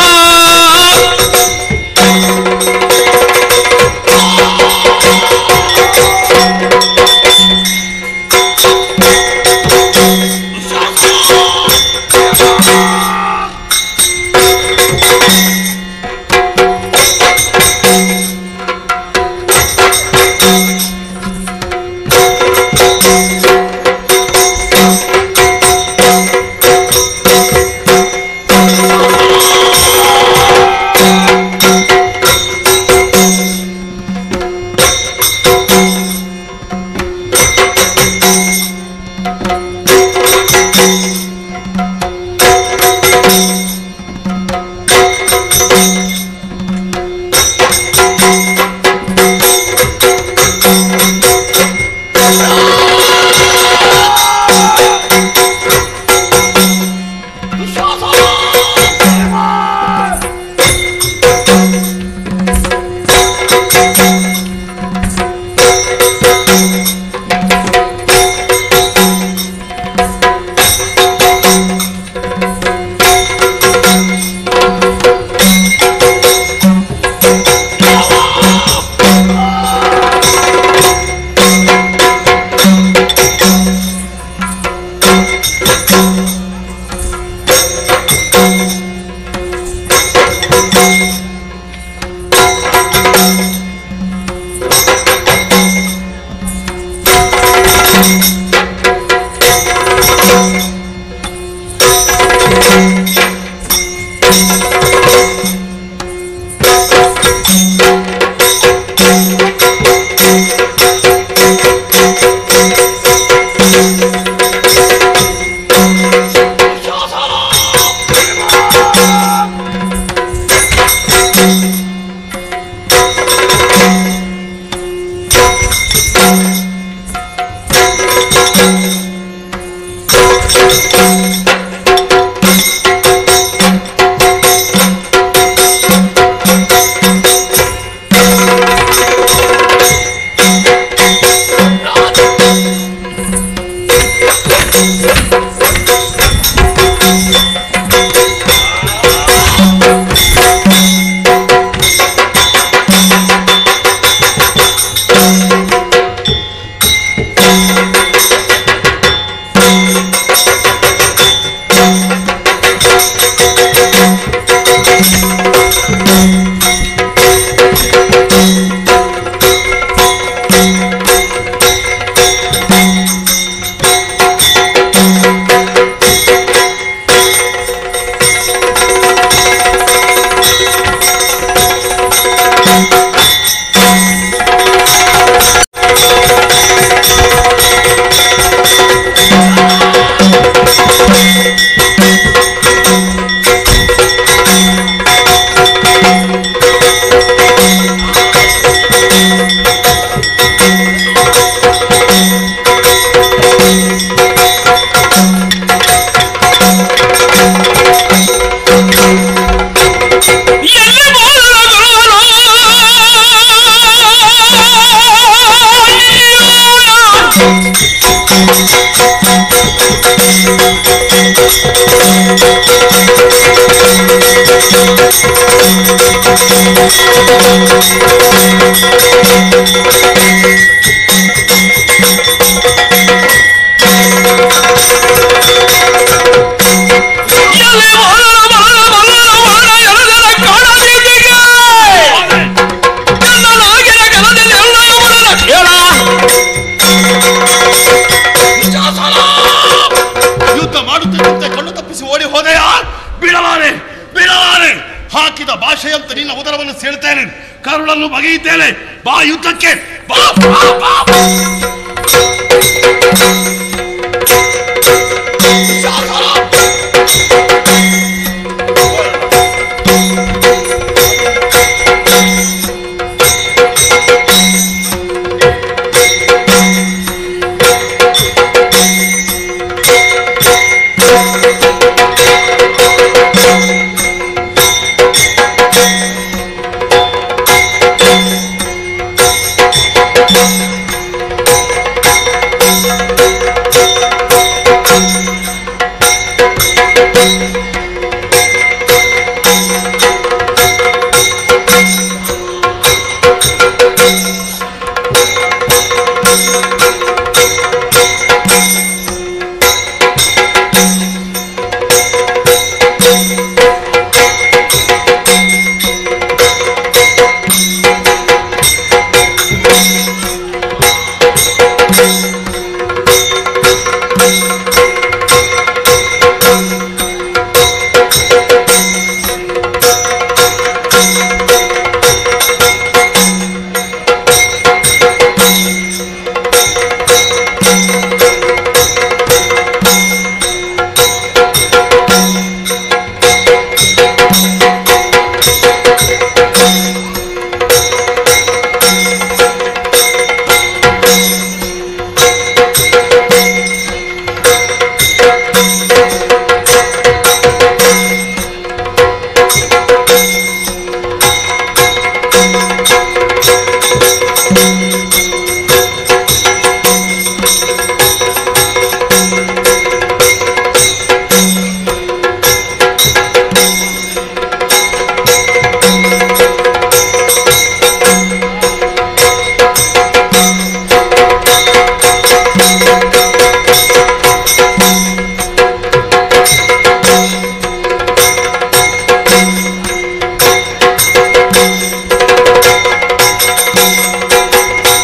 ಯುದ್ಧ ಮಾಡುತ್ತಿದ್ದಂತೆ ಕಣ್ಣು ತಪ್ಪಿಸಿ ಓಡಿ ಹೋದೆಯಾ ಬಿಡಲಾರೆ ಬಿಡಲಾರೆ ಹಾಕಿದ ಭಾಷೆಯಂತೆ ನಿನ್ನ ಉದರವನ್ನು ಸೇಳ್ತೇನೆ ಕರುಳನ್ನು ಬಗೆಯುತ್ತೇನೆ ಬಾ ಯುದ್ಧಕ್ಕೆ ಬಾ, ಬಾ, ಬಾ, ಬಾ. ಆ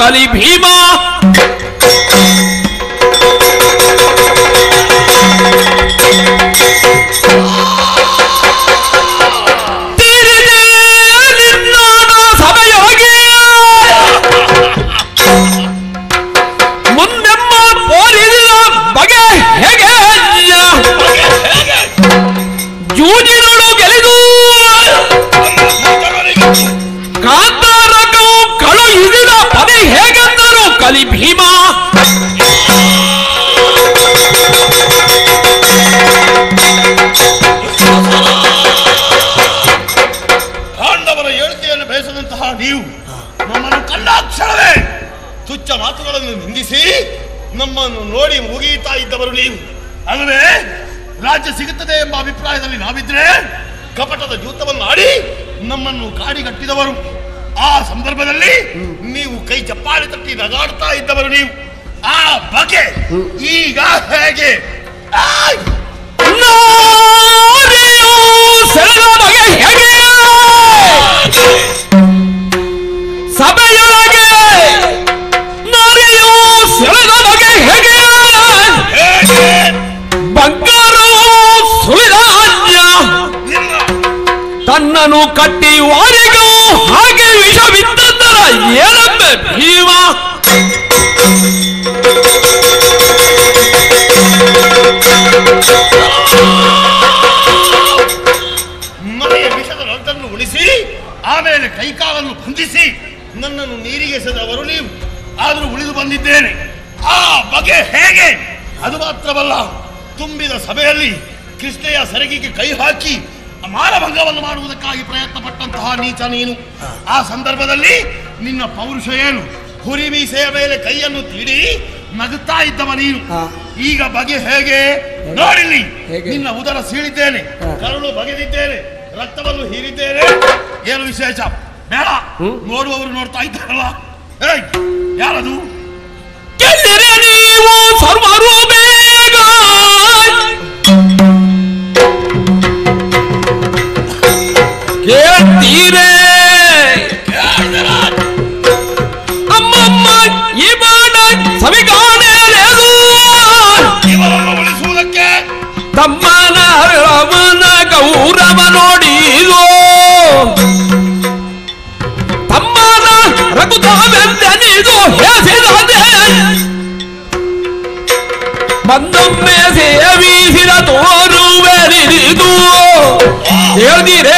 ಕಲಿ ಭೀಮ ತೀರಿದೆ ನಿನ್ನಾಡ ಸಭೆಯೊಳಗೆ ಮುಂದೆಮ್ಮ ಪೋರಿದ ಬಗೆ ಹೇಗೆ ಜೂಜಿನೋಡು ಗೆಲಿದು ಕಾಂತಾರಕವು ಕಳು ಹಿಡಿದ ಪದಿ ಹೇಗೆಂದರು ಕಲಿ ಭೀಮ
ಪಾಂಡವರ ಹೇಳಿಕೆಯನ್ನು ಬಯಸದಂತಹ ನೀವು ನಮ್ಮನ್ನು ಕಂಡಾಕ್ಷಣವೇ ತುಚ್ಛ ಮಾತುಗಳನ್ನು ನಿಂದಿಸಿ ನಮ್ಮನ್ನು ನೋಡಿ ಮುಗಿಯುತ್ತಾ ಇದ್ದವರು ನೀವು ಅಲ್ಲವೇ ರಾಜ್ಯ ಸಿಗುತ್ತದೆ ಎಂಬ ಅಭಿಪ್ರಾಯದಲ್ಲಿ ನಾವಿದ್ರೆ ಕಪಟದ ಜೂತವನ್ನು ಆಡಿ ನಮ್ಮನ್ನು ಕಾಡಿಗಟ್ಟಿದವರು ಆ ಸಂದರ್ಭದಲ್ಲಿ ನೀವು ಕೈ ಚಪ್ಪಾಳೆ ತಟ್ಟಿ ನಗಾಡ್ತಾ ಇದ್ದವರು ನೀವು ಆ ಬಗೆ ಈಗ ಹೇಗೆ ಆಯ್!
ನಾರಿಯು ಸೆಳೆದ ಬಗೆ ಹೇಗೆ ಸಭೆಯೊಳಗೆ ನಾರಿಯು ಸೆಳೆದ ಬಗೆ ಹೇಗೆ
ಹೇಗೆ
ಬಂಗಾರವು ಸುಳಿದ ಅನ್ಯ
ನಿನ್ನ
ತನ್ನನ್ನು ಕಟ್ಟಿ ವಾರಿಗೂ ಹಾಗೆ ವಿಷವಿದ್ದದ್ದರ ಏನಂಬೆ ಭೀಮ
ಮನೆಯ ವಿಷದ ರದ್ದನ್ನು ಉಳಿಸಿ ಆಮೇಲೆ ಕೈಕಾಲನ್ನು ಬಂಧಿಸಿ ನನ್ನನ್ನು ನೀರಿಗೆ ಎಸೆದವರು ನೀವು ಆದರೂ ಉಳಿದು ಬಂದಿದ್ದೇನೆ ಆ ಬಗೆ ಹೇಗೆ ಅದು ಮಾತ್ರವಲ್ಲ ತುಂಬಿದ ಸಭೆಯಲ್ಲಿ ಕೃಷ್ಣೆಯ ಸೆರಗಿಗೆ ಕೈ ಹಾಕಿ ಮಾನಭಂಗವನ್ನು ಮಾಡುವುದಕ್ಕಾಗಿ ಪ್ರಯತ್ನ ಪಟ್ಟಂತಹ ನೀಚ ನೀನು ಆ ಸಂದರ್ಭದಲ್ಲಿ ನಿನ್ನ ಪೌರುಷ ಏನು ಹುರಿ ಮೀಸೆಯ ಮೇಲೆ ಕೈಯನ್ನು ತೀಡಿ ನಗುತ್ತಾ ಇದ್ದವ ನೀನು ಈಗ ಬಗೆ ಹೇಗೆ ನೋಡಿಲ್ಲಿ ನಿನ್ನ ಉದರ ಸೀಳಿದ್ದೇನೆ ಕರುಳು ಬಗೆದಿದ್ದೇನೆ ರಕ್ತವನ್ನು ಹೀರಿದ್ದೇನೆ ಏನು ವಿಶೇಷ ಬೇಡ ನೋಡುವವರು ನೋಡ್ತಾ ಇದ್ದಾರಲ್ಲ ಏಯ್, ಯಾರದು
ಗೆಲ್ಲಿರೆ ನೀವು ಸರ್ವರು ಬೇಗ ಕೇಳ್ತೀರೇ ಅಮ್ಮಮ್ಮ ಈ ಬಾಣ ಸವಿಗಾಣೇದು
ಇವರನ್ನು ಉಳಿಸುವುದಕ್ಕೆ
ತಮ್ಮನ ರಮನ ಗೌರವ ನೋಡಿದು ತಮ್ಮನ ರಘುತಾವೆಂದೆನಿದು ಹೆಸಿರದೆ ಬಂದೊಮ್ಮೆ ಸೇವಿಸಿದ ತೋರುವೆರಿದು ಹೇಳಿರೆ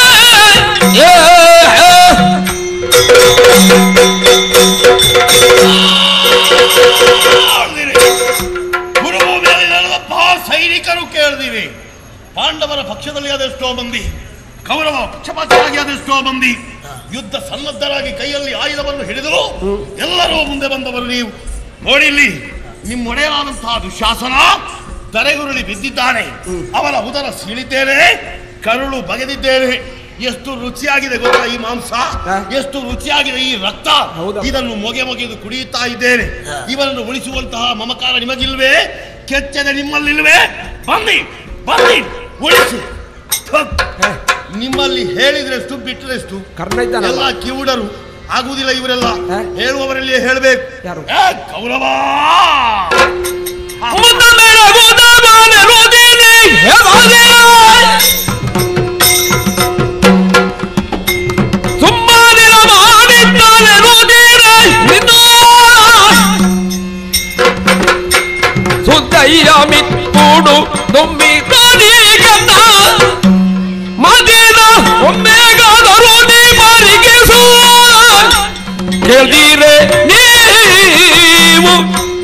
ಗುರುಭೂಮಿಯಲ್ಲಿ ನಡೆದಪ್ಪ ಸೈನಿಕರು ಕೇಳಿದಿರಿ ಪಾಂಡವರ ಪಕ್ಷದಲ್ಲಿ ಅದೆಷ್ಟೋ ಮಂದಿ ಕೌರವ ಪಕ್ಷಪಾತರಾಗಿ ಅದೆಷ್ಟೋ ಮಂದಿ ಯುದ್ಧ ಸನ್ನದ್ಧರಾಗಿ ಕೈಯಲ್ಲಿ ಆಯುಧವನ್ನು ಹಿಡಿದು ಎಲ್ಲರೂ ಮುಂದೆ ಬಂದವರು ನೀವು ನೋಡಿ ಇಲ್ಲಿ ನಿಮ್ಮ ಒಡೆಯರಾದಂತಹ ದುಶಾಸನ ತರೆಗುರುಳಿ ಬಿದ್ದಿದ್ದಾನೆ ಅವರ ಉದರ ಸೀಳಿದ್ದೇನೆ ಕರುಳು ಬಗೆದಿದ್ದೇನೆ ಎಷ್ಟು ರುಚಿಯಾಗಿದೆ ಗೊತ್ತಾ ಈ ಮಾಂಸ ಎಷ್ಟು ರುಚಿಯಾಗಿದೆ ಈ ರಕ್ತ ಇದನ್ನು ಮೊಗೆ ಮೊಗೆದು ಕುಡಿಯುತ್ತಾ ಇದ್ದೇನೆ ಇವರನ್ನು ಉಳಿಸುವಂತಹ ಮಮಕಾರ ನಿಮಗಿಲ್ವೇ ಕೆಚ್ಚದ ನಿಮ್ಮಲ್ಲಿಲ್ವೇ ಬನ್ನಿ ಬನ್ನಿ ಉಳಿಸಿ ಥಕ್. ನಿಮ್ಮಲ್ಲಿ ಹೇಳಿದ್ರೆಷ್ಟು ಬಿಟ್ಟರೆಷ್ಟು
ಕರ್ಣ ಇದ್ದಾನಲ್ಲ?
ಎಲ್ಲ ಕಿವುಡರು ಆಗುವುದಿಲ್ಲ ಇವರೆಲ್ಲ
ಹೇ?
ಹೇಳುವವರಲ್ಲಿ ಹೇಳಬೇಕು
ಯಾರು?
ಏ, ಕೌರವ
ಮುಂದೆ ರಘುತಾವೆಂದೆನಿದೆ ಹೆಸರದೆ ಸುಮ್ಮನಿರ ಮಾಡಿದ್ದಾನೆ ರುದಿರೆ ಇದು ಸುದ್ದಯ್ಯ ಮಿತ್ತೂಡು ನುಮ್ಮಿ ಕಡಿಗನ್ನ ಮದಿನ ಒಮ್ಮೆಗಾದರೂ ನೀ ಮರಿಗಿಸು ಕೇಳಿರೆ ನೀವು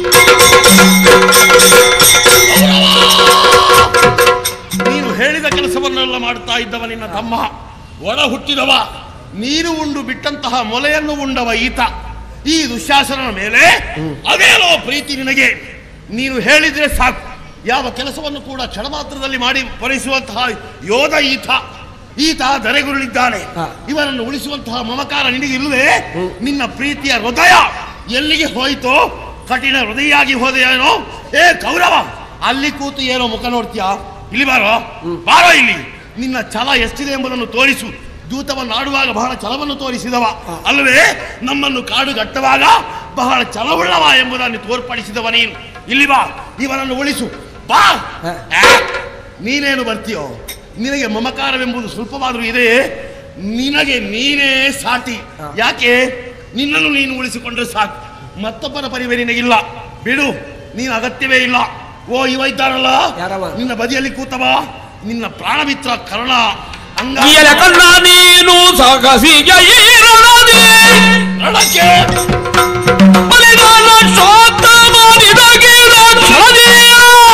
ನೀನು ಹೇಳಿದ ಕೆಲಸವನ್ನೆಲ್ಲ ಮಾಡ್ತಾ ಇದ್ದವ ನಿನ್ನ ತಮ್ಮ ಒಡ ಹುಟ್ಟಿದವ ನೀರು ಉಂಡು ಬಿಟ್ಟಂತಹ ಮೊಲೆಯನ್ನು ಉಂಡವ ಈತ ಈ ದುಶ್ಯಾಸನನ ಮೇಲೆ ಅದೇನೋ ಪ್ರೀತಿ ನಿನಗೆ ನೀನು ಹೇಳಿದ್ರೆ ಸಾಕು ಯಾವ ಕೆಲಸವನ್ನು ಕೂಡ ಕ್ಷಣ ಮಾತ್ರದಲ್ಲಿ ಮಾಡಿ ಪರಿಸುವಂತಹ ಯೋಧ ಈತ ಈತ ದರೆಗುರುಳಿದ್ದಾನೆ ಇವನನ್ನು ಉಳಿಸುವಂತಹ ಮಮಕಾರ ನಿನಗಿಲ್ಲವೇ ನಿನ್ನ ಪ್ರೀತಿಯ ಹೃದಯ ಎಲ್ಲಿಗೆ ಹೋಯಿತೋ ಕಠಿಣ ಹೃದಯಾಗಿ ಹೋದೆಯೇನೋ ಏ ಕೌರವ ಅಲ್ಲಿ ಕೂತು ಏನೋ ಮುಖ ನೋಡ್ತೀಯಾ ಇಲ್ಲಿ ಬಾರೋ ಬಾರೋ ಇಲ್ಲಿ ನಿನ್ನ ಛಲ ಎಷ್ಟಿದೆ ಎಂಬುದನ್ನು ತೋರಿಸು ದೂತವನ್ನು ಆಡುವಾಗ ಬಹಳ ಛಲವನ್ನು ತೋರಿಸಿದವ ಅಲ್ಲವೇ ನಮ್ಮನ್ನು ಕಾಡುಗಟ್ಟುವಾಗ ಬಹಳ ಛಲವುಳ್ಳವ ಎಂಬುದನ್ನು ತೋರ್ಪಡಿಸಿದವ ನೀನು ಇಲ್ಲಿ ಬಾ ಇವನನ್ನು ಉಳಿಸು ಬಾ
ಹ.
ಆ, ನೀನೇನು ಬರ್ತೀಯೋ ನಿನಗೆ ಮಮಕಾರವೆಂಬುದು ಸ್ವಲ್ಪವಾದರೂ ಇದೆ ನಿನಗೆ ನೀನೇ ಸಾಟಿ ಯಾಕೆ ನಿನ್ನನ್ನು ನೀನು ಉಳಿಸಿಕೊಂಡ್ರೆ ಸಾಕು ಮತ್ತೊಬ್ಬರ ಪರಿವೆ ನಿನಗಿಲ್ಲ ಬಿಡು ನೀನು ಅಗತ್ಯವೇ ಇಲ್ಲ ಓ ಇವ ಇದ್ದಾರಲ್ಲ
ಯಾರವ?
ನಿನ್ನ ಬದಿಯಲ್ಲಿ ಕೂತವ ನಿನ್ನ ಪ್ರಾಣಮಿತ್ರ ಕರ್ಣ ಅಂಗ
ಈಯಲ ಕಣ್ಣ ನೀನು ಸಾಗಸಿಗೆ ಈರಳದೆ
ರಣಕ್ಕೆ
ಬಲಿದಾನ ಶಾಂತ ಮಾಡಿದಗಿರ ಕ್ಷಣದೀಯ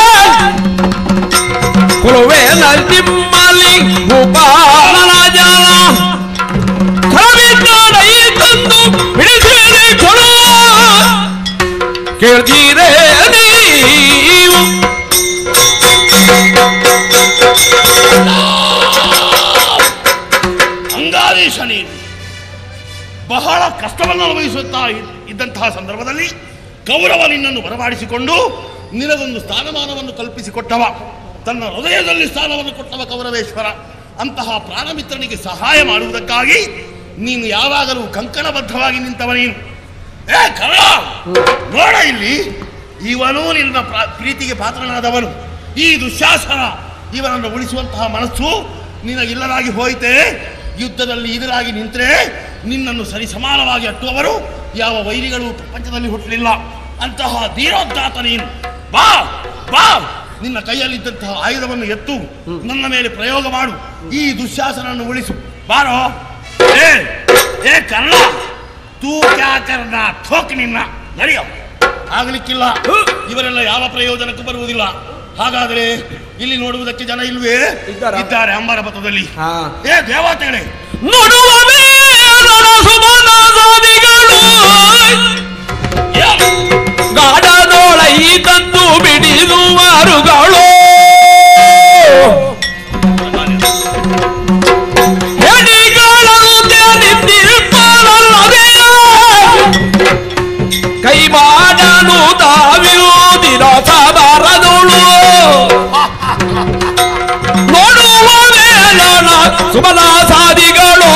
ಕೊಲುವೆ ನಿಮ್ಮಲ್ಲಿ ಭೂಪಾಲನ ಜನ ಕರವಿದ್ದಾಡ ಈ ತಂದು ಬಿಡಿಸಿರಿ ಕೊಡು ಕೇಳ್ತೀರೇ ನೀವು
ಅಂಗಾದೇಶ ನೀನು ಬಹಳ ಕಷ್ಟವನ್ನು ಅನುಭವಿಸುತ್ತಾ ಇದ್- ಇದ್ದಂತಹ ಸಂದರ್ಭದಲ್ಲಿ ಕೌರವ ನಿನ್ನನ್ನು ಬರಮಾಡಿಸಿಕೊಂಡು ನಿನಗೊಂದು ಸ್ಥಾನಮಾನವನ್ನು ಕಲ್ಪಿಸಿಕೊಟ್ಟವ ತನ್ನ ಹೃದಯದಲ್ಲಿ ಸ್ಥಾನವನ್ನು ಕೊಟ್ಟವ ಕೌರವೇಶ್ವರ ಅಂತಹ ಪ್ರಾಣಮಿತ್ರನಿಗೆ ಸಹಾಯ ಮಾಡುವುದಕ್ಕಾಗಿ ನೀನು ಯಾವಾಗಲೂ ಕಂಕಣಬದ್ಧವಾಗಿ ನಿಂತವ ನೀನು ಏ ಕರ್ಣ ನೋಡ ಇಲ್ಲಿ ಇವನು ನಿನ್ನ ಪ್ರ- ಪ್ರೀತಿಗೆ ಪಾತ್ರನಾದವನು ಈ ದುಶ್ಯಾಸನ ಇವನನ್ನು ಉಳಿಸುವಂತಹ ಮನಸ್ಸು ನಿನಗಿಲ್ಲದಾಗಿ ಹೋಯಿತೆ ಯುದ್ಧದಲ್ಲಿ ಎದುರಾಗಿ ನಿಂತರೆ ನಿನ್ನನ್ನು ಸರಿ ಸಮಾನವಾಗಿ ಅಟ್ಟುವವರು ಯಾವ ವೈರಿಗಳು ಪ್ರಪಂಚದಲ್ಲಿ ಹುಟ್ಟಲಿಲ್ಲ ಅಂತಹ ಧೀರೋದ್ದಾತ ನೀನು ಬಾ ಬಾ ನಿನ್ನ ಕೈಯಲ್ಲಿದ್ದಂತಹ ಆಯುಧವನ್ನು ಎತ್ತು ನನ್ನ ಮೇಲೆ ಪ್ರಯೋಗ ಮಾಡು ಈ ದುಶ್ಯಾಸನನ್ನು ಉಳಿಸು ಬಾರೋ ಏ ಏ ಕರ್ಣ ತೂ ಕ್ಯಾ ಕರ್ಣ ಥೋಕ್ ನಿನ್ನ ನಡೆಯೋ ಆಗ್ಲಿಕ್ಕಿಲ್ಲ ಇವರೆಲ್ಲ ಯಾವ ಪ್ರಯೋಜನಕ್ಕೂ ಬರುವುದಿಲ್ಲ ಹಾಗಾದ್ರೆ ಇಲ್ಲಿ ನೋಡುವುದಕ್ಕೆ ಜನ ಇಲ್ವೇ
ಇದ್ದಾರಾ?
ಇದ್ದಾರೆ ಅಂಬರ ಪಥದಲ್ಲಿ
ಹಾ
ಏ ದೇವತೆಗಳೇ
ನೋಡುವ ಸುಮನಾದಿಗಳು ಗಾಢದೊಳ ಈ ತಂದು ಬಿಡಿಸುವರುಗಳು ಹೆಡಿಗಳನ್ನು ನಿಂತಿರ್ಪಾರಲ್ಲದೆ ಕೈ ಮಾಡಲು ತಾವಿರುವುದಿರ ಸಬರದಳು ನೋಡುವ ಮೇಲನ ಸುಮನಾಸಾದಿಗಳು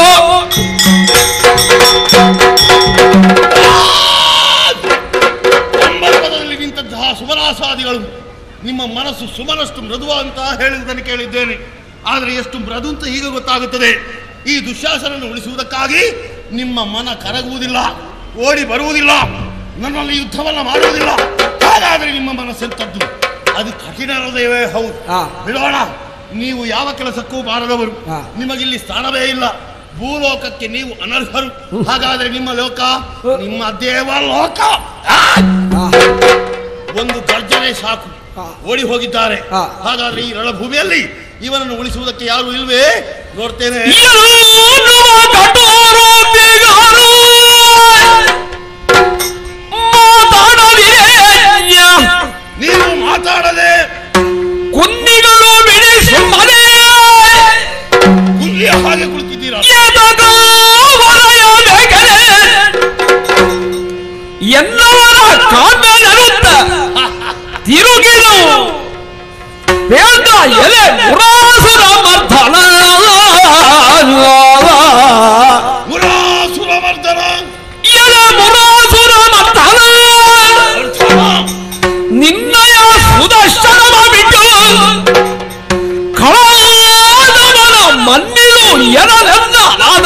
ಅಂಬರ ಪಥದಲ್ಲಿ ನಿಂತಹ ಸುಮರಾಸಾದಿಗಳು ನಿಮ್ಮ ಮನಸ್ಸು ಸುಮನಷ್ಟು ಮೃದುವ ಅಂತ ಹೇಳುವುದನ್ನು ಕೇಳಿದ್ದೇನೆ ಆದರೆ ಎಷ್ಟು ಮೃದು ಅಂತ ಈಗ ಗೊತ್ತಾಗುತ್ತದೆ ಈ ದುಶ್ಯಾಸನನ್ನು ಉಳಿಸುವುದಕ್ಕಾಗಿ ನಿಮ್ಮ ಮನ ಕರಗುವುದಿಲ್ಲ ಓಡಿ ಬರುವುದಿಲ್ಲ ನನ್ನಲ್ಲಿ ಯುದ್ಧವನ್ನ ಮಾಡುವುದಿಲ್ಲ ಹಾಗಾದರೆ ನಿಮ್ಮ ಮನಸ್ಸೆಂತದ್ದು ಅದು ಕಠಿಣ ಹೃದಯವೇ ಹೌದು
ಹಾ.
ಬಿಡೋಣ ನೀವು ಯಾವ ಕೆಲಸಕ್ಕೂ ಬಾರದವರು
ಹಾ.
ನಿಮಗಿಲ್ಲಿ ಸ್ಥಾನವೇ ಇಲ್ಲ ಭೂಲೋಕಕ್ಕೆ ನೀವು ಅನರ್ಹರು ಹಾಗಾದ್ರೆ ನಿಮ್ಮ ಲೋಕ ನಿಮ್ಮ ದೇವಲೋಕ ಆ!
ಹಾ
ಒಂದು ಗರ್ಜನೆ ಸಾಕು
ಹಾ.
ಓಡಿ ಹೋಗಿದ್ದಾರೆ
ಹಾ.
ಹಾಗಾದ್ರೆ ಈ ರಣಭೂಮಿಯಲ್ಲಿ ಇವನನ್ನು ಉಳಿಸುವುದಕ್ಕೆ ಯಾರು ಇಲ್ವೇ ನೋಡ್ತೇನೆ
ಎನ್ನುವ ಕಠೋರೋಪಿಗಾರು ಮಾತಾಡಲಿಲ್ಲ.
ನೀವು ಮಾತಾಡದೆ
ಕುಂದಿಗಳು ಬಿಡಿಸಿ ಮನೆ
ಕುಲ್ಲಿಯ ಹಾಗೆ ಕುಳಿತಿದ್ದೀರಾ
ಎದಗ ವಲಯದೆಗೆರೆ ಎಲ್ಲವರ ಕಾಮೆನರುತ್ತ ತಿರುಗಿದು ಬೇಡ ಎಲೆ ಮುರಾಸುರ ಮರ್ದನ
ಮುರಾಸುರಮರ್ದನ
ಎಲೆ ಮುರಾಸುರ ಮರ್ದನ
ಅರ್ಥವ.
ನಿನ್ನಯ ಸುದರ್ಶನವ ಬಿಟ್ಟು ಕಳಾದವನ ಮನ್ನಿಲು ಎನಲೆಂದ ನಾದ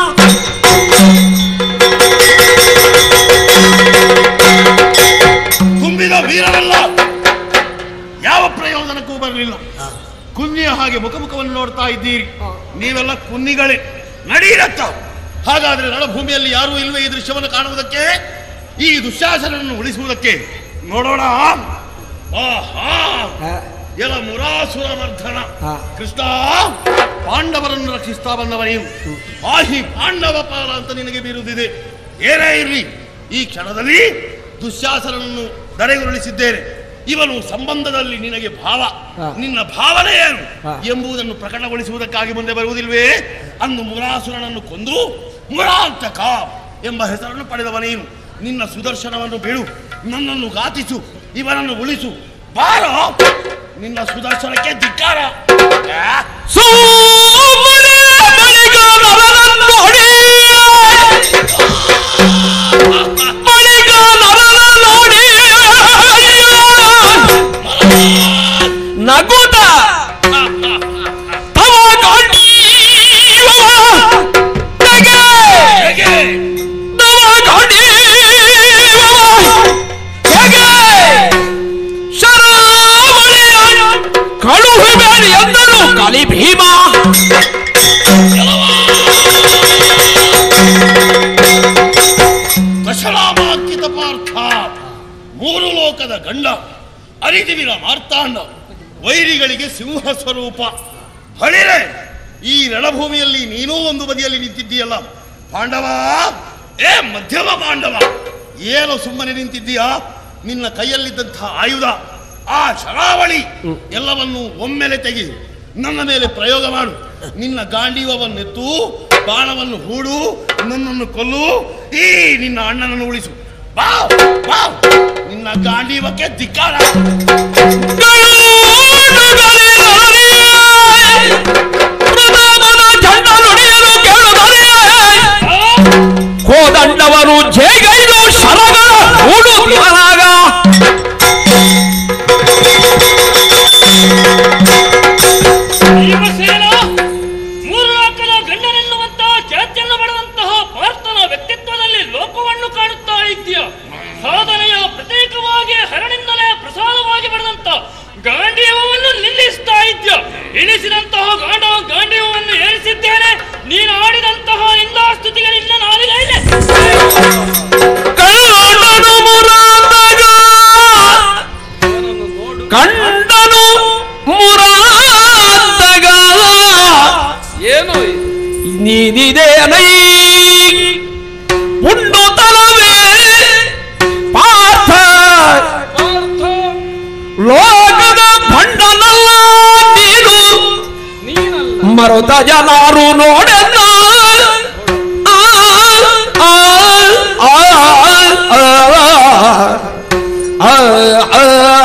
ತುಂಬಿದ ವೀರರಲ್ಲ ಯಾವ ಪ್ರಯೋಜನಕ್ಕೂ ಬರಲಿಲ್ಲ ಕುನ್ನಿಯ ಹಾಗೆ ಮುಖಮುಖವನ್ನು ನೋಡ್ತಾ ಇದ್ದೀರಿ ನೀವೆಲ್ಲ ಕುನ್ನಿಗಳೇ ನಡೀರತ್ತ ಹಾಗಾದ್ರೆ ರಣಭೂಮಿಯಲ್ಲಿ ಯಾರೂ ಇಲ್ವೇ ಈ ದೃಶ್ಯವನ್ನು ಕಾಣುವುದಕ್ಕೆ ಈ ದುಶ್ಯಾಸನನ್ನು ಉಳಿಸುವುದಕ್ಕೆ ನೋಡೋಣ ಆಹಾ
ಹಾ
ಎಲ ಮುರಾಸುರ ಮರ್ಧನ
ಹಾ.
ಕೃಷ್ಣ ಪಾಂಡವರನ್ನು ರಕ್ಷಿಸ್ತಾ ಬಂದವ ನೀವು ಆಹಿ ಪಾಂಡವ ಪಾಲ ಅಂತ ನಿನಗೆ ಬೀರುವುದಿದೆ ಏನೇ ಇರಲಿ ಈ ಕ್ಷಣದಲ್ಲಿ ದುಶ್ಯಾಸನನ್ನು ದರೆಗುರುಳಿಸಿದ್ದೇನೆ ಇವನು ಸಂಬಂಧದಲ್ಲಿ ನಿನಗೆ ಭಾವ
ಹಾ.
ನಿನ್ನ ಭಾವನೆ ಏನು
ಹಾ.
ಎಂಬುದನ್ನು ಪ್ರಕಟಗೊಳಿಸುವುದಕ್ಕಾಗಿ ಮುಂದೆ ಬರುವುದಿಲ್ವೇ ಅಂದು ಮುರಾಸುರನನ್ನು ಕೊಂದು ಮುರಾಂತಕ ಎಂಬ ಹೆಸರನ್ನು ಪಡೆದವ ನೀನು ನಿನ್ನ ಸುದರ್ಶನವನ್ನು ಬಿಡು ನನ್ನನ್ನು ಘಾತಿಸು ಇವನನ್ನು ಉಳಿಸು ಬಾರೋ ನಿನ್ನ ಸುದರ್ಶನಕ್ಕೆ ಧಿಕ್ಕಾರ ಆ?
ಸೋಮನೆ ಬಳಿಗ
ಪಾರ್ಥ ಮೂರು ಲೋಕದ ಗಂಡ ಅರಿದಿವಿರ ಮಾರ್ತಾಂಡ ವೈರಿಗಳಿಗೆ ಸಿಂಹ ಸ್ವರೂಪ ಹಳಿರೆ ಈ ರಣಭೂಮಿಯಲ್ಲಿ ನೀನೂ ಒಂದು ಬದಿಯಲ್ಲಿ ನಿಂತಿದ್ದೀಯಲ್ಲ ಪಾಂಡವ ಏ ಮಧ್ಯಮ ಪಾಂಡವ ಏನು ಸುಮ್ಮನೆ ನಿಂತಿದ್ದೀಯಾ ನಿನ್ನ ಕೈಯಲ್ಲಿದ್ದಂತಹ ಆಯುಧ ಆ ಶರಾವಳಿ ಎಲ್ಲವನ್ನು ಒಮ್ಮೆಲೆ ತೆಗಿ ನನ್ನ ಮೇಲೆ ಪ್ರಯೋಗ ಮಾಡು ನಿನ್ನ ಗಾಂಡೀವವನ್ನೆತ್ತು ಬಾಣವನ್ನು ಹೂಡು ನನ್ನನ್ನು ಕೊಲ್ಲು ಈ ನಿನ್ನ ಅಣ್ಣನನ್ನು ಉಳಿಸು ಬಾ ಬಾ ನಿನ್ನ ಗಾಂಡೀವಕ್ಕೆ ಧಿಕ್ಕಾರ
ಕೋದಂಡವರು ಜೇಗೈದು ಶರಗಳ ಹೂಡು ದಿವನಾಗ
ಭೀಮಸೇನ ಮೂರು ಲೋಕದ ಗಂಡನೆನ್ನುವಂತಹ ಖ್ಯಾತಿಯನ್ನು ಪಡೆದಂತಹ ಪಾರ್ಥನ ವ್ಯಕ್ತಿತ್ವದಲ್ಲಿ ಲೋಕವನ್ನು ಕಾಣುತ್ತಾ ಇದ್ದೀಯ ಸಾಧನೆಯ ಪ್ರತೀಕವಾಗಿ ಹರಣಿಂದಲೇ ಪ್ರಸಾದವಾಗಿ ಪಡೆದಂತ ಗಾಂಡೀವವನ್ನು ನಿಲ್ಲಿಸ್ತಾ ಇದ್ಯ ಇಳಿಸಿದಂತಹ ಗಾಂಡ ಗಾಂಡೀವವನ್ನು ಏರಿಸಿದ್ದೇನೆ ನೀನು ಆಡಿದಂತಹ ನಿಂದಾಸ್ತುತಿಗಳಿಂದ ನಾಲಿಗೆ ಇದೆ
ಕಳ್ಳನು ಮುರಾದಾಗ ಕಂಡನು ಮುರಾದಾಗ
ಏನು
ನೀನಿದೆ ನೈ ಉಂಡು ತಲವೇ ಪಾರ್ಥ
ಪಾರ್ಥ
ಲೋಕದ ಭಂಡನಲ್ಲ ನೀನು
ನೀನಲ್ಲ
ಮರುತ ಜನರು ನೋಡೆಲ್ಲ ಆ, ಆ, ಆ, ಆ, ಆ, ಆ,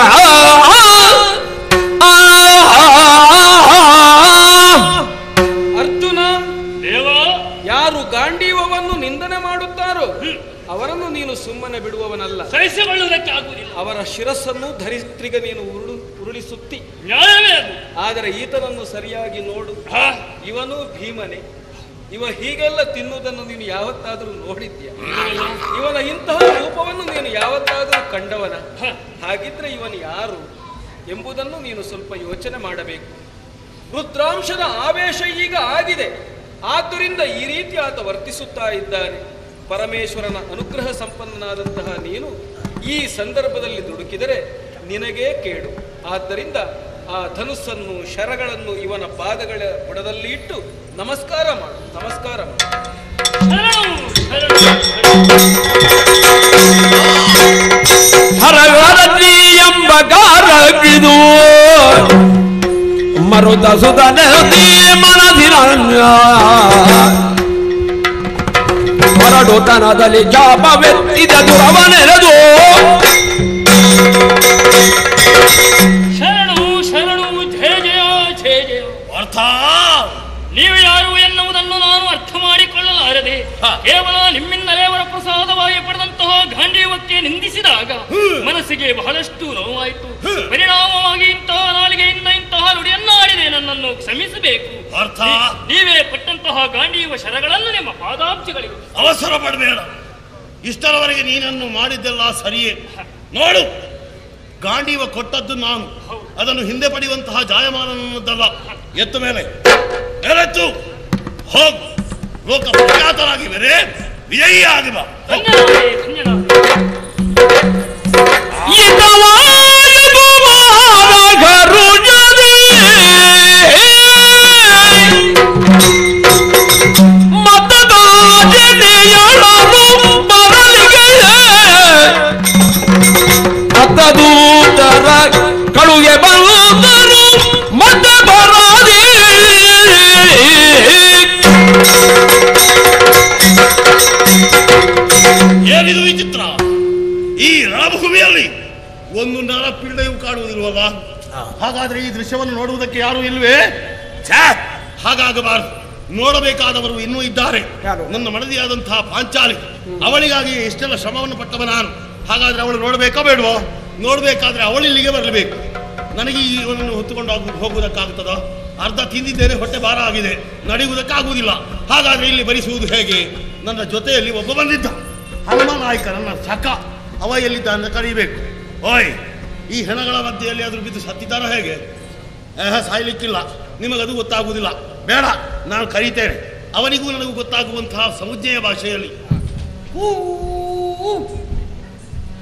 ಅರ್ಜುನ
ದೇವ
ಯಾರು ಗಾಂಡೀವವನ್ನು ನಿಂದನೆ ಮಾಡುತ್ತಾರೋ ಅವರನ್ನು ನೀನು ಸುಮ್ಮನೆ ಬಿಡುವವನಲ್ಲ
ಸಹಿಸಿಕೊಳ್ಳುವುದಕ್ಕೆ ಆಗುವುದಿಲ್ಲ
ಅವರ ಶಿರಸ್ಸನ್ನು ಧರಿಸ್ತ್ರಿಗೆ ನೀನು ಉರುಳು ಉರುಳಿಸುತ್ತಿ
ನ್ಯಾಯವೇ ಅದು
ಆದರೆ ಈತನನ್ನು ಸರಿಯಾಗಿ ನೋಡು
ಹಾ,
ಇವನು ಭೀಮನೆ ಇವ ಹೀಗೆಲ್ಲ ತಿನ್ನುವುದನ್ನು ನೀನು ಯಾವತ್ತಾದರೂ ನೋಡಿದ್ಯಾ ಇವನ ಇಂತಹ ರೂಪವನ್ನು ನೀನು ಯಾವತ್ತಾದರೂ ಕಂಡವನ
ಹ.
ಹಾಗಿದ್ರೆ ಇವನು ಯಾರು ಎಂಬುದನ್ನು ನೀನು ಸ್ವಲ್ಪ ಯೋಚನೆ ಮಾಡಬೇಕು ರುದ್ರಾಂಶದ ಆವೇಶ ಈಗ ಆಗಿದೆ ಆದ್ದರಿಂದ ಈ ರೀತಿ ಆತ ವರ್ತಿಸುತ್ತಾ ಇದ್ದಾನೆ ಪರಮೇಶ್ವರನ ಅನುಗ್ರಹ ಸಂಪನ್ನನಾದಂತಹ ನೀನು ಈ ಸಂದರ್ಭದಲ್ಲಿ ದುಡುಕಿದರೆ ನಿನಗೇ ಕೇಡು ಆದ್ದರಿಂದ ಆ ಧನುಸ್ಸನ್ನು ಶರಗಳನ್ನು ಇವನ ಪಾದಗಳ ಬುಡದಲ್ಲಿ ಇಟ್ಟು ನಮಸ್ಕಾರ ಮಾಡು ನಮಸ್ಕಾರ ಮಾಡು
ಶರಣು, ಶರಣು.
ಹರಗರದಿ ಎಂಬ ಗಾರಗಿದು ಮರುತ ಸುಧನದಿ ಮನದಿನ ಹೊರಡುತನದಲ್ಲಿ ಜಾಪವೆತ್ತಿದ ದುರವನೆರೆದು
ಶರಣು ಶರಣು ಜಯ ಜಯ ಜಯ ಜಯ
ಪಾರ್ಥ
ನೀವು ಯಾರು ಎನ್ನುವುದನ್ನು ನಾನು ಅರ್ಥ ಮಾಡಿಕೊಳ್ಳಲಾರದೆ
ಹ.
ಕೇವಲ ನಿಮ್ಮಿಂದಲೇ ಅವರ ಪ್ರಸಾದವಾಗಿ ಪಡೆದಂತಹ ಗಾಂಡೀವಕ್ಕೆ ನಿಂದಿಸಿದಾಗ ಮನಸ್ಸಿಗೆ ಬಹಳಷ್ಟು ನೋವಾಯಿತು ಪರಿಣಾಮವಾಗಿ ಇಂತಹ ನಾಲಿಗೆಯಿಂದ ಇಂತಹ ನುಡಿಯನ್ನಾಡಿದೆ ನನ್ನನ್ನು ಕ್ಷಮಿಸಬೇಕು
ಪಾರ್ಥ
ನೀವೇ ಪಟ್ಟಂತಹ ಗಾಂಡೀವ ಶರಗಳನ್ನು ನಿಮ್ಮ ಪಾದಾಬ್ಜಗಳಿಗೆ
ಅವಸರ ಪಡಬೇಡ ಇಷ್ಟರವರೆಗೆ ನೀನನ್ನು ಮಾಡಿದ್ದೆಲ್ಲ ಸರಿಯೇ ನೋಡು ಗಾಂಡೀವ ಕೊಟ್ಟದ್ದು ನಾನು ಅದನ್ನು ಹಿಂದೆ ಪಡೆಯುವಂತಹ ಜಾಯಮಾನದಲ್ಲ ಎತ್ತ ಮೇಲೆ ಮೇಲೆತ್ತು ಹೋಗು ಲೋಕ ಪ್ರಖ್ಯಾತರಾಗಿ ಬೇರೆ ವಿಜಯಿ ಆಗಿ ಬಾ ಹೋಗು.
ಧನ್ಯನಾದೆ ಧನ್ಯನಾದೆ
ದೂತರ ಕಳುಗೆ ಬಂದರು ಮತ್ತೆ ಬರಾದಿ
ಏನಿದು ವಿಚಿತ್ರ ಈ ರಣಭೂಮಿಯಲ್ಲಿ ಒಂದು ನರಪಿಂಡೆಯೂ ಕಾಣುವುದಿಲ್ವಲ್ಲ ಹಾಗಾದ್ರೆ ಈ ದೃಶ್ಯವನ್ನು ನೋಡುವುದಕ್ಕೆ ಯಾರು ಇಲ್ವೇ ಛೇ ಹಾಗಾಗಬಾರದು ನೋಡಬೇಕಾದವರು ಇನ್ನೂ ಇದ್ದಾರೆ ನನ್ನ ಮಡದಿಯಾದಂತಹ ಪಾಂಚಾಲಿ ಅವಳಿಗಾಗಿ ಎಷ್ಟೆಲ್ಲ ಶ್ರಮವನ್ನು ಪಟ್ಟವ ನಾನು ಹಾಗಾದ್ರೆ ಅವಳು ನೋಡಬೇಕಾ ಬೇಡವೋ ನೋಡಬೇಕಾದ್ರೆ ಅವಳಿಲ್ಲಿಗೆ ಬರಲೇಬೇಕು ನನಗೆ ಈ ಇವನನ್ನು ಹೊತ್ತುಕೊಂಡು ಹೋಗು- ಹೋಗುವುದಕ್ಕಾಗುತ್ತದ ಅರ್ಧ ತಿಂದಿದ್ದೇನೆ ಹೊಟ್ಟೆ ಭಾರ ಆಗಿದೆ ನಡೆಯುವುದಕ್ಕಾಗುವುದಿಲ್ಲ ಹಾಗಾದ್ರೆ ಇಲ್ಲಿ ಭರಿಸುವುದು ಹೇಗೆ ನನ್ನ ಜೊತೆಯಲ್ಲಿ ಒಬ್ಬ ಬಂದಿದ್ದ ಹನುಮ ನಾಯಕ ನನ್ನ ಸಖ ಅವ ಎಲ್ಲಿದ್ದ ಅಂತ ಕರೀಬೇಕು ಓಯ್ ಈ ಹೆಣಗಳ ಮಧ್ಯೆಯಲ್ಲಿ ಆದ್ರೂ ಬಿದ್ದು ಸತ್ತಿದ್ದಾರ ಹೇಗೆ ಏಹ ಸಾಯ್ಲಿಕ್ಕಿಲ್ಲ ನಿಮಗದು ಗೊತ್ತಾಗುವುದಿಲ್ಲ ಬೇಡ ನಾನು ಕರೀತೇನೆ ಅವನಿಗೂ ನನಗೂ ಗೊತ್ತಾಗುವಂತಹ ಸಮುಜ್ಜಯ ಭಾಷೆಯಲ್ಲಿ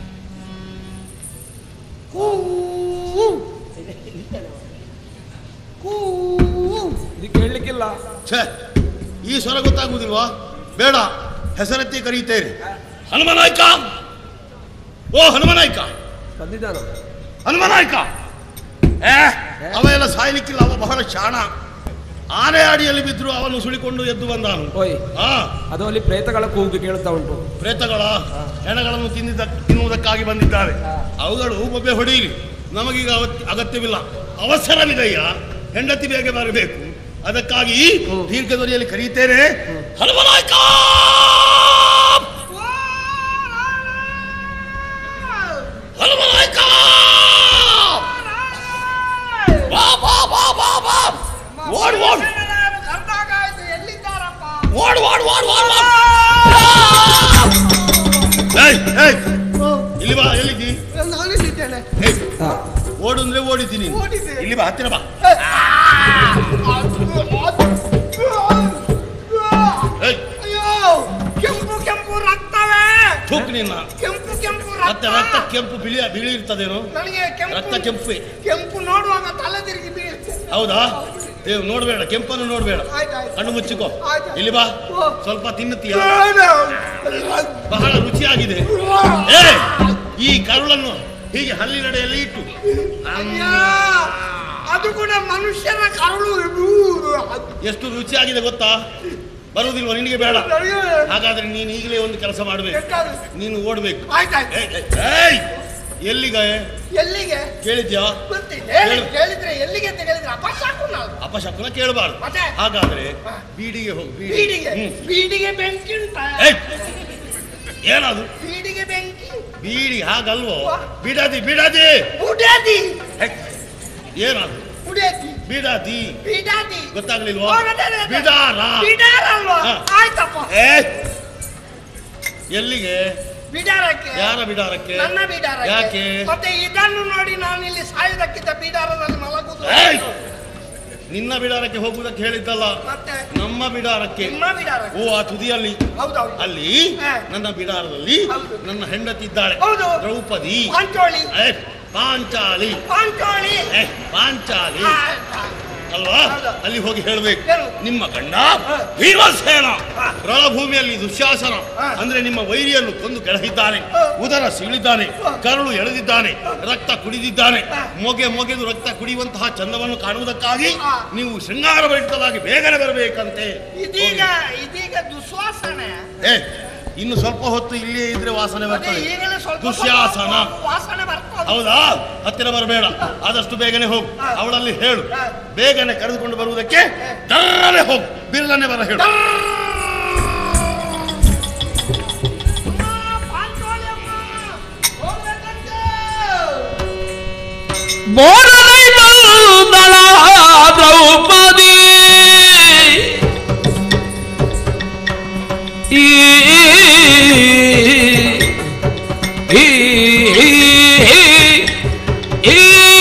ಗೊತ್ತಿಲ್ಲ
ಛೇ ಈ ಸ್ವರ ಗೊತ್ತಾಗುವುದಿಲ್ವಾ ಬೇಡ ಹೆಸರೆತ್ತಿ ಕರೀತೇನೆ ಹನುಮನಾಯ್ಕ ಓ ಹನುಮನಾಯ್ಕ
ಬಂದಿದ್ದಾನ
ಹನುಮನಾಯ್ಕ ಏ ಅವ ಎಲ್ಲ ಸಾಯ್ಲಿಕ್ಕಿಲ್ಲ ಅವ ಬಹಳ ಶಾಣ ಆನೆ ಅಡಿಯಲ್ಲಿ ಬಿದ್ರು ಅವನು ಸುಳಿಕೊಂಡು ಎದ್ದು ಬಂದಾನು
ಓಯ್
ಹಾ
ಅದು ಅಲ್ಲಿ ಪ್ರೇತಗಳ ಕೂಗು ಕೇಳ್ತಾ ಉಂಟು
ಪ್ರೇತಗಳ ಹೆಣಗಳನ್ನು ತಿನ್ನಿದ್ದ ತಿನ್ನುವುದಕ್ಕಾಗಿ ಬಂದಿದ್ದಾರೆ ಅವುಗಳು ಬೊಬ್ಬೆ ಹೊಡೆಯಲಿ ನಮಗೀಗ ಅವತ್- ಅಗತ್ಯವಿಲ್ಲ ಅವಸರವಿದೆಯ ಹೆಂಡತಿ ಬೇಗ ಬರಬೇಕು ಅದಕ್ಕಾಗಿ ದೀರ್ಘಧ್ವನಿಯಲ್ಲಿ ಕರೀತೇನೆ ಹನುಮನಾಯ್ಕ ಹನುಮನಾಯ್ಕ ಬಾ ಬಾ ಬಾ ಬಾ ಬಾ ಓಡ್ ಓಡ್ ಓಡ್ ಓಡ್ ಓಡ್ ಓಡ್ ಓಡ್ ಏಯ್ ಏಯ್ ಇಲ್ಲಿ ಬಾ ಎಲ್ಲಿದ್ದಿ
ನಾನಿಲ್ಲಿದ್ದೇನೆ
ಏಯ್ ಓಡು ಅಂದ್ರೆ ಓಡಿದ್ದೀನಿ
ಓಡಿದೆ.
ಇಲ್ಲಿ ಬಾ ಹತ್ತಿರ ಬಾ ಏಯ್
ಅಯ್ಯೋ ಕೆಂಪು ಕೆಂಪು ರಕ್ತವೇ
ಥೂಕ್ ನಿನ್ನ
ಕೆಂಪು ಕೆಂಪು
ಮತ್ತೆ ರಕ್ತ ಕೆಂಪು ಬಿಳಿ ಬಿಳಿ ಇರ್ತದೇನೋ
ನನಗೆ
ರಕ್ತ
ಕೆಂಪು
ಕೆಂಪೆ
ಕೆಂಪು ನೋಡುವಾಗ ತಲೆ ತಿರುಗಿ ಬೀಳುತ್ತೆ
ಹೌದಾ ಏ ನೋಡ್ಬೇಡ ಕೆಂಪನ್ನು ನೋಡ್ಬೇಡ
ಆಯ್ತಾಯ್ತು.
ಕಣ್ಣು ಮುಚ್ಚಿಕೋ
ಆಯ್ತು.
ಇಲ್ಲಿ ಬಾ
ಓ.
ಸ್ವಲ್ಪ ತಿನ್ನುತ್ತೀಯ
ಏನು?
ಬಹಳ ರುಚಿಯಾಗಿದೆ ಏ ಈ ಕರುಳನ್ನು ಹೀಗೆ ಹಲ್ಲಿನಡೆಯಲ್ಲಿ ಇಟ್ಟು
ಅಯ್ಯ, ಅದು ಕೂಡ ಮನುಷ್ಯನ ಕರುಳು ಇದು. ಅದು
ಎಷ್ಟು ರುಚಿಯಾಗಿದೆ ಗೊತ್ತಾ ಬರುವುದಿಲ್ವ ನಿನಗೆ ಬೇಡ
ನನಗೆ
ಹಾಗಾದ್ರೆ ನೀನು ಈಗಲೇ ಒಂದು ಕೆಲಸ ಮಾಡಬೇಕು
ಬೇಕಾದ್ರೆ.
ನೀನು ಓಡ್ಬೇಕು
ಆಯ್ತಾಯ್ತು
ಏಯ್, ಏಯ್, ಏಯ್ ಎಲ್ಲಿಗೆ
ಎಲ್ಲಿಗೆ
ಕೇಳಿದ್ಯಾ
ಗೊತ್ತಿಲ್ಲ ಹೇಳಿ
ಹೇಳು.
ಕೇಳಿದ್ರೆ ಎಲ್ಲಿಗೆ ಅಂತ ಹೇಳಿದ್ರೆ ಅಪಶಾಕು ನಾವು
ಅಪಶಕುನ ಕೇಳಬಾರ್ದು
ಮತ್ತೆ?
ಹಾಗಾದ್ರೆ
ಹಾ.
ಬೀಡಿಗೆ ಹೋಗು
ಬೀಡಿಗೆ
ಹ್ಮ್.
ಬೀಡಿಗೆ ಬೆಂಕಿ ಉಂಟ
ಏಯ್, ಏನದು
ಬೀಡಿಗೆ ಬೆಂಕಿ
ಬೀಡಿ ಹಾಗಲ್ವೋ
ವಾ.
ಬಿಡದಿ ಬಿಡದಿ
ಬುಡಾದಿ
ಏಯ್, ಏನದು
ಬುಡಾದಿ
ಬಿಡದಿ
ಬೀಡಾದಿ
ಗೊತ್ತಾಗ್ಲಿಲ್ವಾ
ಓ, ಅದೇ, ಅದೇ, ಅದೇ.
ಬಿಡಾರ
ಬಿಡಾರ ಅಲ್ವಾ
ಹಾ.
ಆಯ್ತಪ್ಪ
ಏ ಎಲ್ಲಿಗೆ
ಬಿಡಾರಕ್ಕೆ
ಯಾರ ಬಿಡಾರಕ್ಕೆ
ನನ್ನ ಬಿಡಾರಕ್ಕೆ
ಯಾಕೆ
ಮತ್ತೆ ಇದನ್ನು ನೋಡಿ ನಾನು ಇಲ್ಲಿ ಸಾಯುವುದಕ್ಕಿಂತ ಬಿಡಾರದಲ್ಲಿ ಮಲಗುದು
ಏಯ್! ನಿನ್ನ ಬಿಡಾರಕ್ಕೆ ಹೋಗುವುದಕ್ಕೆ ಹೇಳಿದ್ದಲ್ಲ
ಮತ್ತೆ
ನಮ್ಮ ಬಿಡಾರಕ್ಕೆ
ನಿಮ್ಮ ಬಿಡಾರಕ್ಕೆ
ಓ ಆ ತುದಿಯಲ್ಲಿ
ಹೌದೌದು
ಅಲ್ಲಿ
ಹಾ.
ನನ್ನ ಬಿಡಾರದಲ್ಲಿ
ಹೌದು.
ನನ್ನ ಹೆಂಡತಿ ಇದ್ದಾಳೆ
ಹೌದು.
ದ್ರೌಪದಿ
ಪಾಂಚೋಳಿ
ಏ, ಪಾಂಚಾಲಿ
ಪಾಂಚೋಳಿ
ಏ, ಪಾಂಚಾಲಿ
ಆಯ್ತಾ.
ಅಲ್ವಾ
ಹೌದು.
ಅಲ್ಲಿ ಹೋಗಿ ಹೇಳ್ಬೇಕು
ಹೇಳು.
ನಿಮ್ಮ ಗಂಡ
ಹಾ.
ಭೀಮಸೇನ
ಹಾ.
ರಣಭೂಮಿಯಲ್ಲಿ ದುಶ್ಯಾಸನ
ಹಾ.
ಅಂದ್ರೆ ನಿಮ್ಮ ವೈರಿಯನ್ನು ಕೊಂದು ಕೆಳಗಿದ್ದಾನೆ
ಹಾ.
ಉದರ ಸೀಳಿದ್ದಾನೆ
ಹಾ.
ಕರುಳು ಎಳೆದಿದ್ದಾನೆ ರಕ್ತ ಕುಡಿದಿದ್ದಾನೆ
ಹಾ.
ಮೊಗೆ ಮೊಗೆದು ರಕ್ತ ಕುಡಿಯುವಂತಹ ಚಂದವನ್ನು ಕಾಣುವುದಕ್ಕಾಗಿ
ಹಾ.
ನೀವು ಶೃಂಗಾರ ಭರಿತರಾಗಿ ಬೇಗನೆ ಬರಬೇಕಂತೆ
ಇದೀಗ ಇದೀಗ ದುಶ್ವಾಸನೆ
ಏ ಇನ್ನು ಸ್ವಲ್ಪ ಹೊತ್ತು ಇಲ್ಲಿಯೇ ಇದ್ರೆ ವಾಸನೆ
ಅದೇ
ಬರ್ತದೆ
ಈಗಲೇ ಸ್ವಲ್ಪ
ದುಶ್ಯಾಸನ
ಸ್ವಲ್ಪ ವಾಸನೆ ಬರ್ತದೆ
ಹೌದಾ ಹತ್ತಿರ ಬರಬೇಡ ಆದಷ್ಟು ಬೇಗನೆ ಹೋಗು
ಹಾ.
ಅವಳಲ್ಲಿ ಹೇಳು
ಹಾ.
ಬೇಗನೆ ಕರೆದುಕೊಂಡು ಬರುವುದಕ್ಕೆ ದರ್ರನೆ ಹೋಗು ಬಿರ್ಲನೆ ಬರ ಹೇಳು
ಪಾಂಚೋಳಿ ಅಮ್ಮ ಹೋಗ್ಬೇಕಂತೆ
ಬೋರನೈದಳ ದ್ರೌಪದಿ ಈ ಈ ಈ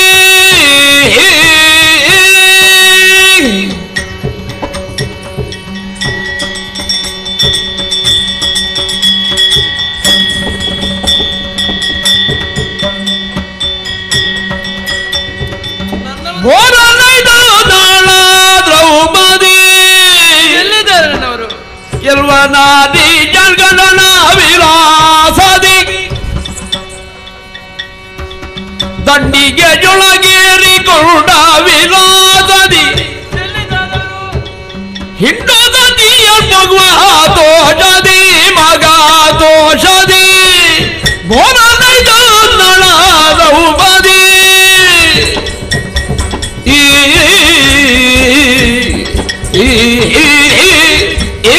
ಬೋರನೈದಳ ದ್ರೌಪದಿ
ಎಲ್ಲಿದ್ದಾರೆ ನನ್ನವರು
ಎಲ್ವನಾದಿ ಜಲ್ಗಣನ ವಿಲಾಸದಿ ದಂಡಿಗೆ ಜೊಳಗೇರಿಕೊಂಡ ವಿಲಾಸದಿ ಹಿಂಡದದಿಯ ಮಗುವ ದೋಷದಿ ಮಗ ದೋಷದಿ ಬೋರನೈದ ನಳ ದ್ರೌಪದಿ ಈ ಈ ಈ ಈ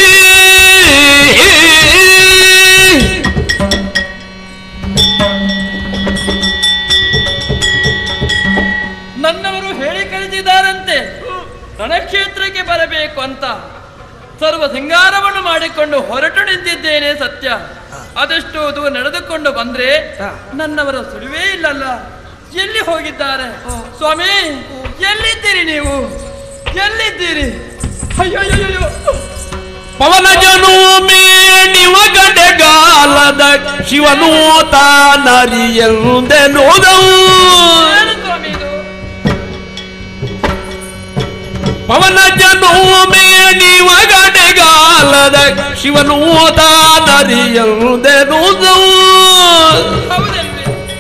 ನನ್ನವರು ಹೇಳಿ ಕಳಿಸಿದ್ದಾರಂತೆ ರಣಕ್ಷೇತ್ರಕ್ಕೆ ಬರಬೇಕು ಅಂತ ಸರ್ವ ಸಿಂಗಾರವನ್ನು ಮಾಡಿಕೊಂಡು ಹೊರಟು ನಿಂತಿದ್ದೇನೆ ಸತ್ಯ ಅದೆಷ್ಟು ದೂರ ನಡೆದುಕೊಂಡು ಬಂದ್ರೆ ನನ್ನವರ ಸುಳಿವೇ ಇಲ್ಲಲ್ಲ ಎಲ್ಲಿ ಹೋಗಿದ್ದಾರೆ ಸ್ವಾಮಿ ಎಲ್ಲಿದ್ದೀರಿ ನೀವು ಎಲ್ಲಿದ್ದೀರಿ ಅಯ್ಯೋ
ಪವನ ಜನು ಮೇಣಿವ ಗಡೆಗಾಲದ ಶಿವನು ತಾನರಿಯಂದೆನುದವು
ಏನು ಸ್ವಾಮಿ ಇದು
ಪವನ ಜನೋಮೇಣಿವ ಗಡೆಗಾಲದ ಶಿವನು ತಾನರಿಯಲ್ದೆನು
ಹೌದಲ್ವೇ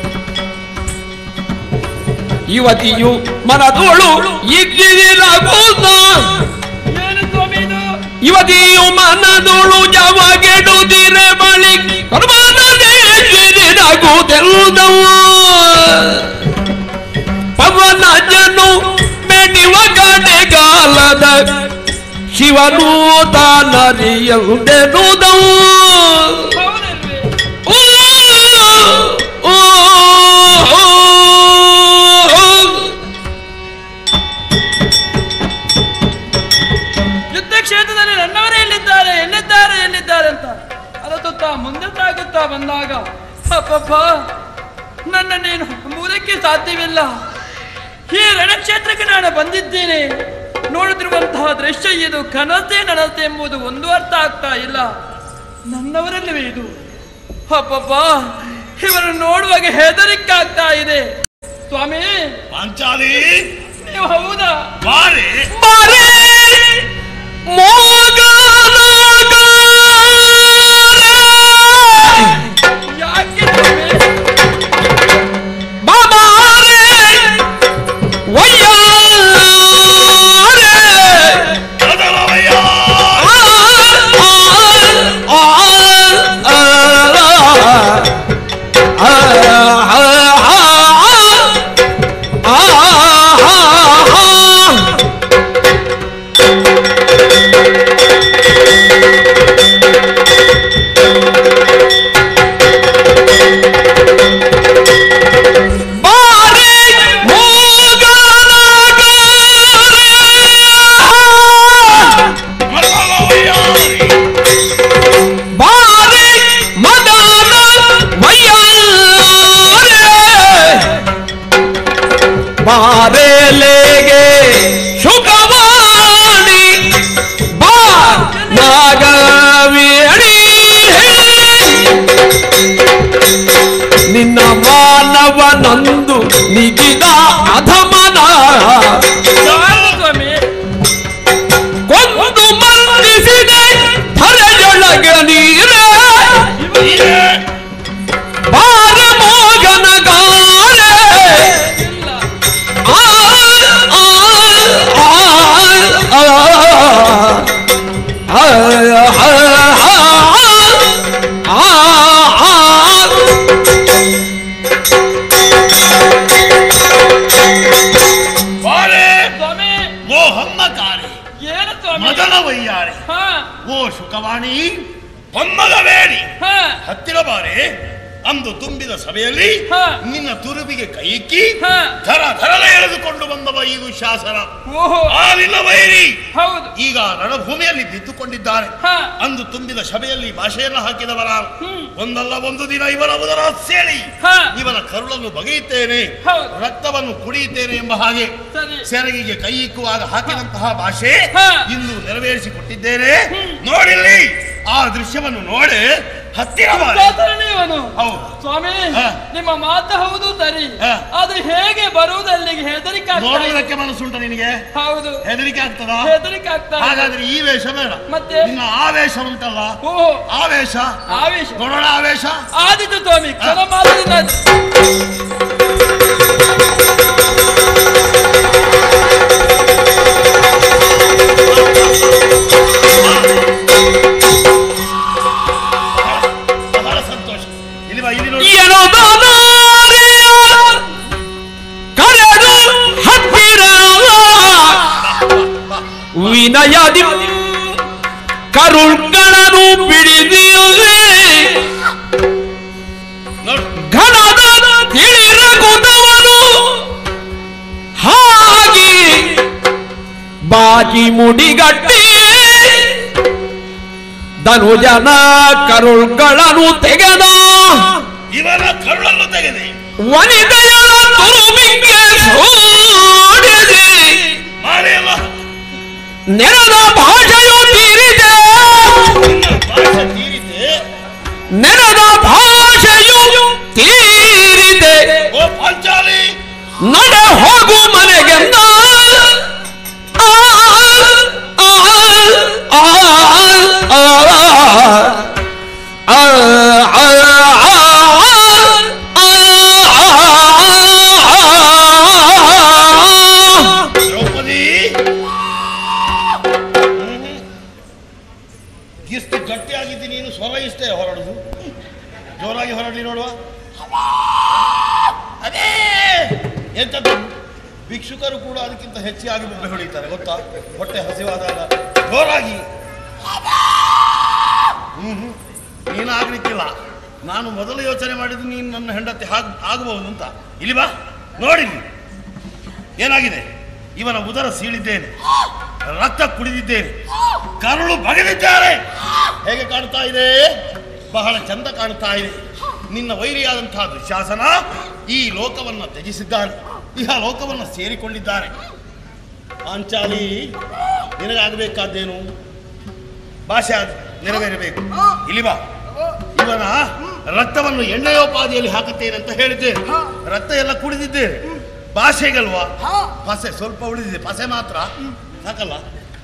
ಯುವತಿಯು ಮನದೋಳು ಇದ್ದಿರಬಹುದು
ಏನು ಸ್ವಾಮಿ ಇದು
ಯುವತಿಯು ಮನದೋಳು ಜವಗೆಡುದಿರೆ ಬಳಿ ಕರ್ಮನಗುವುದೆಲ್ಲದವು ಪವನ ಜನು ಮೆಣಿವ ಗಡೆಗಾಲದ ಶಿವನು ತಾನರಿಯಲ್ದೆನುದವು
ಹೌದಲ್ವೇ
ಓ ಓ ಓ
ಯುದ್ಧ ಕ್ಷೇತ್ರದಲ್ಲಿ ನನ್ನವರೇ ಎಲ್ಲಿದ್ದಾರೆ ಎಲ್ಲಿದ್ದಾರೆ ಎಲ್ಲಿದ್ದಾರೆ ಅಂತ ಅಲತುತ್ತಾ ಮುಂದೆ ಸಾಗುತ್ತಾ ಬಂದಾಗ ಅಪ್ಪಪ್ಪ ನನ್ನ ನೀನು ನಂಬುವುದಕ್ಕೆ ಸಾಧ್ಯವಿಲ್ಲ ಈ ರಣಕ್ಷೇತ್ರಕ್ಕೆ ನಾನು ಬಂದಿದ್ದೇನೆ ನೋಡುತ್ತಿರುವಂತಹ ದೃಶ್ಯ ಇದು ಕನಸೆ ನನಸೆ ಎಂಬುದು ಒಂದು ಅರ್ಥ ಆಗ್ತಾ ಇಲ್ಲ ನನ್ನವರಲ್ಲವೇ ಇದು ಅಪ್ಪಪ್ಪ ಇವರನ್ನು ನೋಡುವಾಗ ಹೆದರಿಕೆ ಆಗ್ತಾ ಇದೆ ಸ್ವಾಮಿ
ಪಾಂಚಾಲಿ
ನೀವು ಹೌದಾ
ಬಾರೆ
ಬಾರೆ ಮೋಗನಾಗಾರೆ
ಯಾಕೆ ಸ್ವಾಮಿ
ಬಾಬಾರೆ ವಯ್ಯಾರೆ
ಅದರವಯ್ಯ.
ಆ, ಆ, ಆ, ಆ, ಆ, ಆ, ಆ, ಆ. ಬಾರೆ ಮೋಗನಾಗಾರೆ
ಅದರವಯ್ಯ.
ಬಾರೆ ಮದನ ವಯ್ಯಾರೆ ಬಾರೆಲೆಗೆ ಶುಕವಾಣಿ ಬಾ ನಾಗವೇಣಿ ನಿನ್ನ ಮಾನವನಂದು ನಿಗಿದ ಅಧಮನ
ಯಾರು ಸ್ವಾಮಿ
ಕೊಂದು ಮರಳಿಸಿದೆ ಹರೆಯೊಳಗ ನೀರೇ
ನೀನೇ
ಬಾರ ಮೋಗನ ಗಾರೆ
ಇಲ್ಲ
ಆ ಆ ಆ ಆ ಆ ಆ
ಬಾರೆ
ಸ್ವಾಮಿ
ಓ ಹಮ್ಮಕಾರಿ
ಏನು ಸ್ವಾಮಿ
ಮದನ ವಯ್ಯಾರೆ
ಹಾ
ಓ ಶುಕವಾಣಿ ಹೊಮ್ಮಗಬೇಡಿ
ಹಾ
ಹತ್ತಿರ ಬಾರೆ ಅಂದು ತುಂಬಿದ ಸಭೆಯಲ್ಲಿ
ಹಾ.
ನಿನ್ನ ತುರುಬಿಗೆ ಕೈಯಿಕ್ಕಿ
ಹಾ.
ಧರ ಧರಲೆ ಎಳೆದುಕೊಂಡು ಬಂದವ ಈ ದುಶಾಸನ
ಓಹೋ
ಆ ನಿನ್ನ ವೈರಿ
ಹೌದು
ಈಗ ರಣಭೂಮಿಯಲ್ಲಿ ಬಿದ್ದುಕೊಂಡಿದ್ದಾರೆ
ಹಾ.
ಅಂದು ತುಂಬಿದ ಸಭೆಯಲ್ಲಿ ಭಾಷೆಯನ್ನು ಹಾಕಿದವರ ಒಂದಲ್ಲ ಒಂದು ದಿನ ಇವನ ಉದರ ಸೇರಿ
ಹಾ.
ಇವನ ಕರುಳನ್ನು ಬಗೆಯುತ್ತೇನೆ
ಹೌದು.
ರಕ್ತವನ್ನು ಕುಡಿಯುತ್ತೇನೆ ಎಂಬ ಹಾಗೆ
ಸರಿ
ಸೆರಗಿಗೆ ಕೈ ಇಕ್ಕುವಾಗ ಹಾಕಿದಂತಹ ಭಾಷೆ
ಹಾ.
ಇಂದು ನೆರವೇರಿಸಿಕೊಟ್ಟಿದ್ದೇನೆ ನೋಡಿಲ್ಲಿ ಆ ದೃಶ್ಯವನ್ನು ನೋಡಿ ಹತ್ತಿರ ಬಾರೆ.
ದುಃಖಾತರನೇ ಇವನು
ಹೌದು
ಸ್ವಾಮಿ
ಹಾ.
ನಿಮ್ಮ ಮಾತು ಹೌದು ಸರಿ
ಹಾ.
ಆದ್ರೆ ಹೇಗೆ ಬರುವುದಲ್ಲಿಗೆ ಹೆದರಿಕೆ ಆಗ್ತಾ ಇದೆ.
ನೋಡುವುದಕ್ಕೆ ಮನಸ್ಸುಂಟ ನಿನಗೆ
ಹೌದು
ಹೆದರಿಕೆ ಆಗ್ತದ
ಹೆದರಿಕೆ ಆಗ್ತಾ ಇದೆ.
ಹಾಗಾದ್ರೆ ಈ ವೇಷ ಬೇಡ
ಮತ್ತೆ?
ನಿನ್ನ ಆವೇಶ ಉಂಟಲ್ಲ
ಓಹೋ
ಆವೇಶ
ಆವೇಶ
ನೋಡೋಣ ಆವೇಶ
ಆದಿತ್ತು ಸ್ವಾಮಿ ಕಲ ಮಾತದಿಂದ
ಬಹಳ ಸಂತೋಷ ಇಲ್ಲಿ ಬಾ ಇಲ್ಲಿ ನೋಡಿ
ಎನದಾರಿಯ ಕರೆದು ಹತ್ತಿರ ವಿನಯದಿ ಕರುಳ್ಗಳನ್ನು ಬಿಡಿದಿಯೇ
ನೋಡು
ಘನದ ತಿಳಿರಗುದವನು ಹಾಗೆ ಬಾಜಿ ಮುಡಿಗಟ್ಟಿ ಧನುಜನ ಕರುಳ್ಗಳನ್ನು ತೆಗೆದ
ಇವನ ಕರುಳನ್ನು ತೆಗೆದೆ
ವನಿತೆಯರ ತುರುಮಿಗೆ ಸೋಡಿದೆ
ಮಾರೆಯಲ್ಲ
ನೆಲದ ಭಾಷೆಯು ತೀರಿದೆ
ನಿನ್ನ ಭಾಷೆ ತೀರಿದೆ
ನೆಲದ ಭಾಷೆಯು ತೀರಿದೆ
ಓ ಪಾಂಚಾಲಿ
ನಡೆ ಹೋಗು ಮನೆಗೆಂದ ಆ
ಅದೇ ಎಂತದ್ದು ಭಿಕ್ಷುಕರು ಕೂಡ ಅದಕ್ಕಿಂತ ಹೆಚ್ಚಾಗಿ ಬೊಬ್ಬೆ ಹೊಡಿತಾರೆ ಗೊತ್ತಾ ಹೊಟ್ಟೆ ಹಸಿವಾದಾಗ ಜೋರಾಗಿ ಹ್ಮ್ ಹ್ಮ್. ನೀನಾಗ್ಲಿಕ್ಕಿಲ್ಲ ನಾನು ಮೊದಲು ಯೋಚನೆ ಮಾಡಿದ್ದು ನೀನು ನನ್ನ ಹೆಂಡತಿ ಹಾಗ್ ಆಗಬಹುದು ಅಂತ ಇಲ್ಲಿ ಬಾ ನೋಡಿ ನೀನು. ಏನಾಗಿದೆ ಇವನ ಉದರ ಸೀಳಿದ್ದೇನೆ ರಕ್ತ ಕುಡಿದಿದ್ದೇನೆ ಕರುಳು ಬಗೆದಿದ್ದಾರೆ ಹೇಗೆ ಕಾಣ್ತಾ ಇದೆ ಬಹಳ ಚಂದ ಕಾಣ್ತಾ ಇದೆ ನಿನ್ನ ವೈರಿಯಾದಂತಹ ದುಶಾಸನ ಈ ಲೋಕವನ್ನ ತ್ಯಜಿಸಿದ್ದಾನೆ ಇಹ ಲೋಕವನ್ನ ಸೇರಿಕೊಂಡಿದ್ದಾನೆ ಪಾಂಚಾಲಿ ನಿನಗಾಗಬೇಕಾದ್ದೇನು ಭಾಷೆ ಆದ್- ನೆರವೇರಬೇಕು ಇಲ್ಲಿ ಬಾ ಇವನ ರಕ್ತವನ್ನು ಎಣ್ಣೆಯೋಪಾದಿಯಲ್ಲಿ ಹಾಕುತ್ತೇನೆ ಅಂತ ಹೇಳಿದ್ದೇನೆ ರಕ್ತ ಎಲ್ಲ ಕುಡಿದಿದ್ದೇನೆ ಭಾಷೆಗಲ್ವಾ ಪಸೆ ಸ್ವಲ್ಪ ಉಳಿದಿದೆ ಪಸೆ ಮಾತ್ರ ಸಾಕಲ್ಲ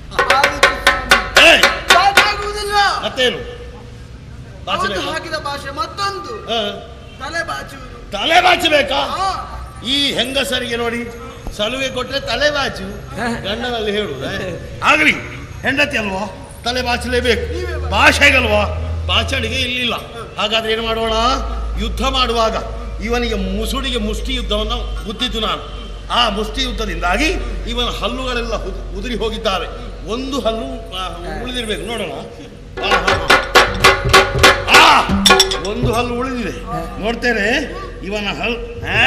ಏಯ್,
ಸಾಕಾಗುವುದಿಲ್ಲ
ಮತ್ತೇನು ಭಾಷೆ
ಅವತ್ತು
ಬೇಕಾ?
ಹಾಕಿದ ಭಾಷೆ ಮತ್ತೊಂದು
ಹ,
ತಲೆ ಬಾಚುವುದು
ತಲೆ ಬಾಚಬೇಕಾ
ಹಾ,
ಈ ಹೆಂಗಸರಿಗೆ ನೋಡಿ ಸಲುವೆ ಕೊಟ್ರೆ ತಲೆ ಬಾಚು ಗಂಡನಲ್ಲಿ ಹೇಳು ಆಗಲಿ ಹೆಂಡತಿ ಅಲ್ವಾ ತಲೆ ಬಾಚಲೇಬೇಕು ಭಾಷೆಗಲ್ವಾ ಭಾಷಣಿಗೆ ಇಲ್ಲಿಲ್ಲ ಹಾಗಾದ್ರೆ ಏನು ಮಾಡೋಣ ಯುದ್ಧ ಮಾಡುವಾಗ ಇವನಿಗೆ ಮುಸುಡಿಗೆ ಮುಷ್ಟಿ ಯುದ್ಧವನ್ನು ಬುದ್ಧಿದ್ದು ನಾನು ಆ ಮುಷ್ಟಿ ಯುದ್ಧದಿಂದಾಗಿ ಇವನ ಹಲ್ಲುಗಳೆಲ್ಲ ಉದ್- ಉದುರಿ ಹೋಗಿದ್ದಾವೆ ಒಂದು ಹಲ್ಲು ಆ, ಉಳಿದಿರ್ಬೇಕು ನೋಡೋಣ ಆ, ಆ, ಆ, ಒಂದು ಹಲ್ಲು ಉಳಿದಿದೆ ನೋಡ್ತೇನೆ ಇವನ ಹಲ್ ಆ?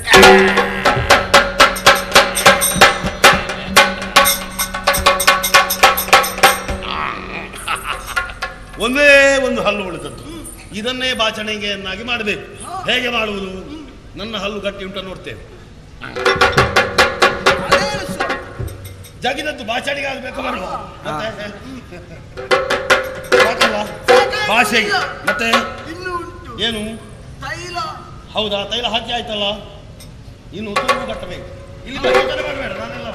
ಒಂದೇ ಒಂದು ಹಲ್ಲು ಉಳಿದದ್ದು ಇದನ್ನೇ ಬಾಚಣಿಗೆಯನ್ನಾಗಿ ಮಾಡಬೇಕು ಹೇಗೆ ಮಾಡುವುದು ನನ್ನ ಹಲ್ಲು ಗಟ್ಟಿ ಉಂಟ ನೋಡ್ತೇವೆ
ಅದೇನು ಸ್ವಾಮಿ?
ಜಗಿದದ್ದು ಬಾಚಣಿಗೆ ಆಗ್ಬೇಕು ಬರುವ ಮತ್ತೆ ಸಾಕಲ್ವಾ?
ಸಾಕಾಗುವುದಿಲ್ಲ.
ಭಾಷೆಗೆ ಮತ್ತೆ
ಇನ್ನು ಉಂಟು
ಏನು
ತೈಲ
ಹೌದಾ ತೈಲ ಹಾಕಿ ಆಯ್ತಲ್ಲ ಇನ್ನು ತುರುಬು ಕಟ್ಟಬೇಕು ಇಲ್ಲಿ ಬಾ, ಯೋಚನೆ ಮಾಡಬೇಡ ನಾನೆಲ್ಲ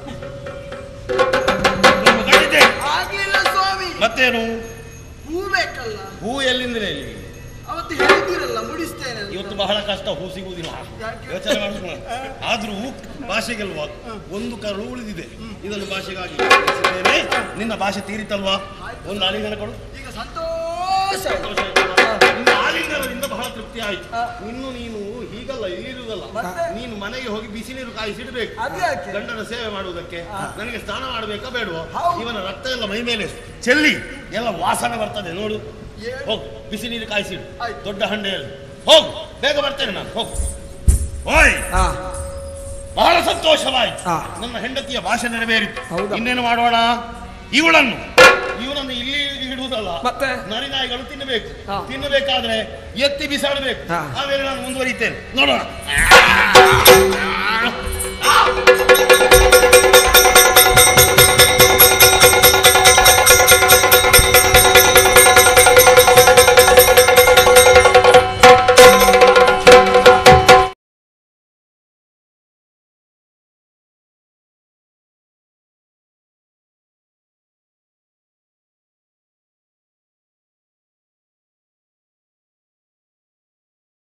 ತುರುಬು ಕಟ್ಟಿದ್ದೆ
ಆಗ್ಲಿಲ್ಲ ಸ್ವಾಮಿ
ಮತ್ತೇನು
ಹೂ ಬೇಕಲ್ಲ
ಹೂ ಎಲ್ಲಿಂದಲೇ ಇಲ್ಲಿ
ಅವತ್ತು ಹೇಳಿದಿರಲ್ಲ ಮುಡಿಸ್ತೇನೆ ಅಂತ.
ಇವತ್ತು ಬಹಳ ಕಷ್ಟ ಹೂ ಸಿಗುವುದಿಲ್ಲ
ಯಾಕೆ?
ಯೋಚನೆ ಮಾಡ್ಕೊಳ್ಳ ಆದ್ರೂ ಭಾಷೆಗೆಲ್ವಾ ಒಂದು ಕರುಳು ಉಳಿದಿದೆ ಇದನ್ನು ಭಾಷೆಗಾಗಿ ಬಳಸಿದ್ದೇನೆ. ನಿನ್ನ ಭಾಷೆ ತೀರಿತಲ್ವಾ ಒಂದು ಆಲಿಂಗನ ಕೊಡು
ಈಗ ಸಂತೋಷ ಆಯ್ತು.
ಸಂತೋಷ ಆಯ್ತಲ್ಲ? ನಿನ್ನ ಆಲಿಂಗನದಿಂದ ಬಹಳ ತೃಪ್ತಿ ಆಯ್ತು ಇನ್ನು ನೀನು ಹೀಗಲ್ಲ ಇಲ್ಲಿರುವುದಲ್ಲ
ಮತ್ತೆ?
ನೀನು ಮನೆಗೆ ಹೋಗಿ ಬಿಸಿ ನೀರು ಕಾಯಿಸಿಡ್ಬೇಕು
ಅದು ಯಾಕೆ?
ಗಂಡನ ಸೇವೆ ಮಾಡುವುದಕ್ಕೆ ನನಗೆ ಸ್ನಾನ ಮಾಡಬೇಕಾ ಬೇಡವಾ
ಹೌದು.
ಇವನ ರಕ್ತ ಎಲ್ಲ ಮೈ ಮೇಲೆ ಚೆಲ್ಲಿ ಎಲ್ಲ ವಾಸನೆ ಬರ್ತದೆ ನೋಡು
ಏನು?
ಹೋಗು ಬಿಸಿ ನೀರು ಕಾಯಿಸಿಡು
ಆಯ್ತು.
ದೊಡ್ಡ ಹಂಡೆಯಲ್ಲಿ ಹೋಗು ಬೇಗ ಬರ್ತೇನೆ ನಾನು ಹೋಗು ಓಯ್
ಆ,
ಬಹಳ ಸಂತೋಷವಾಯ್ತು
ಆ.
ನನ್ನ ಹೆಂಡತಿಯ ಭಾಷೆ ನೆರವೇರಿತು
ಹೌದಾ?
ಇನ್ನೇನು ಮಾಡೋಣ ಇವಳನ್ನು ಇವನನ್ನು ಇಲ್ಲಿ ಇಡುವುದಲ್ಲ
ಮತ್ತೆ?
ನರಿನಾಯಿಗಳು ತಿನ್ನಬೇಕು
ಹಾ.
ತಿನ್ನಬೇಕಾದ್ರೆ ಎತ್ತಿ ಬಿಸಾಡಬೇಕು
ಹಾ.
ಆಮೇಲೆ ನಾನು ಮುಂದುವರಿತೇನೆ ನೋಡೋಣ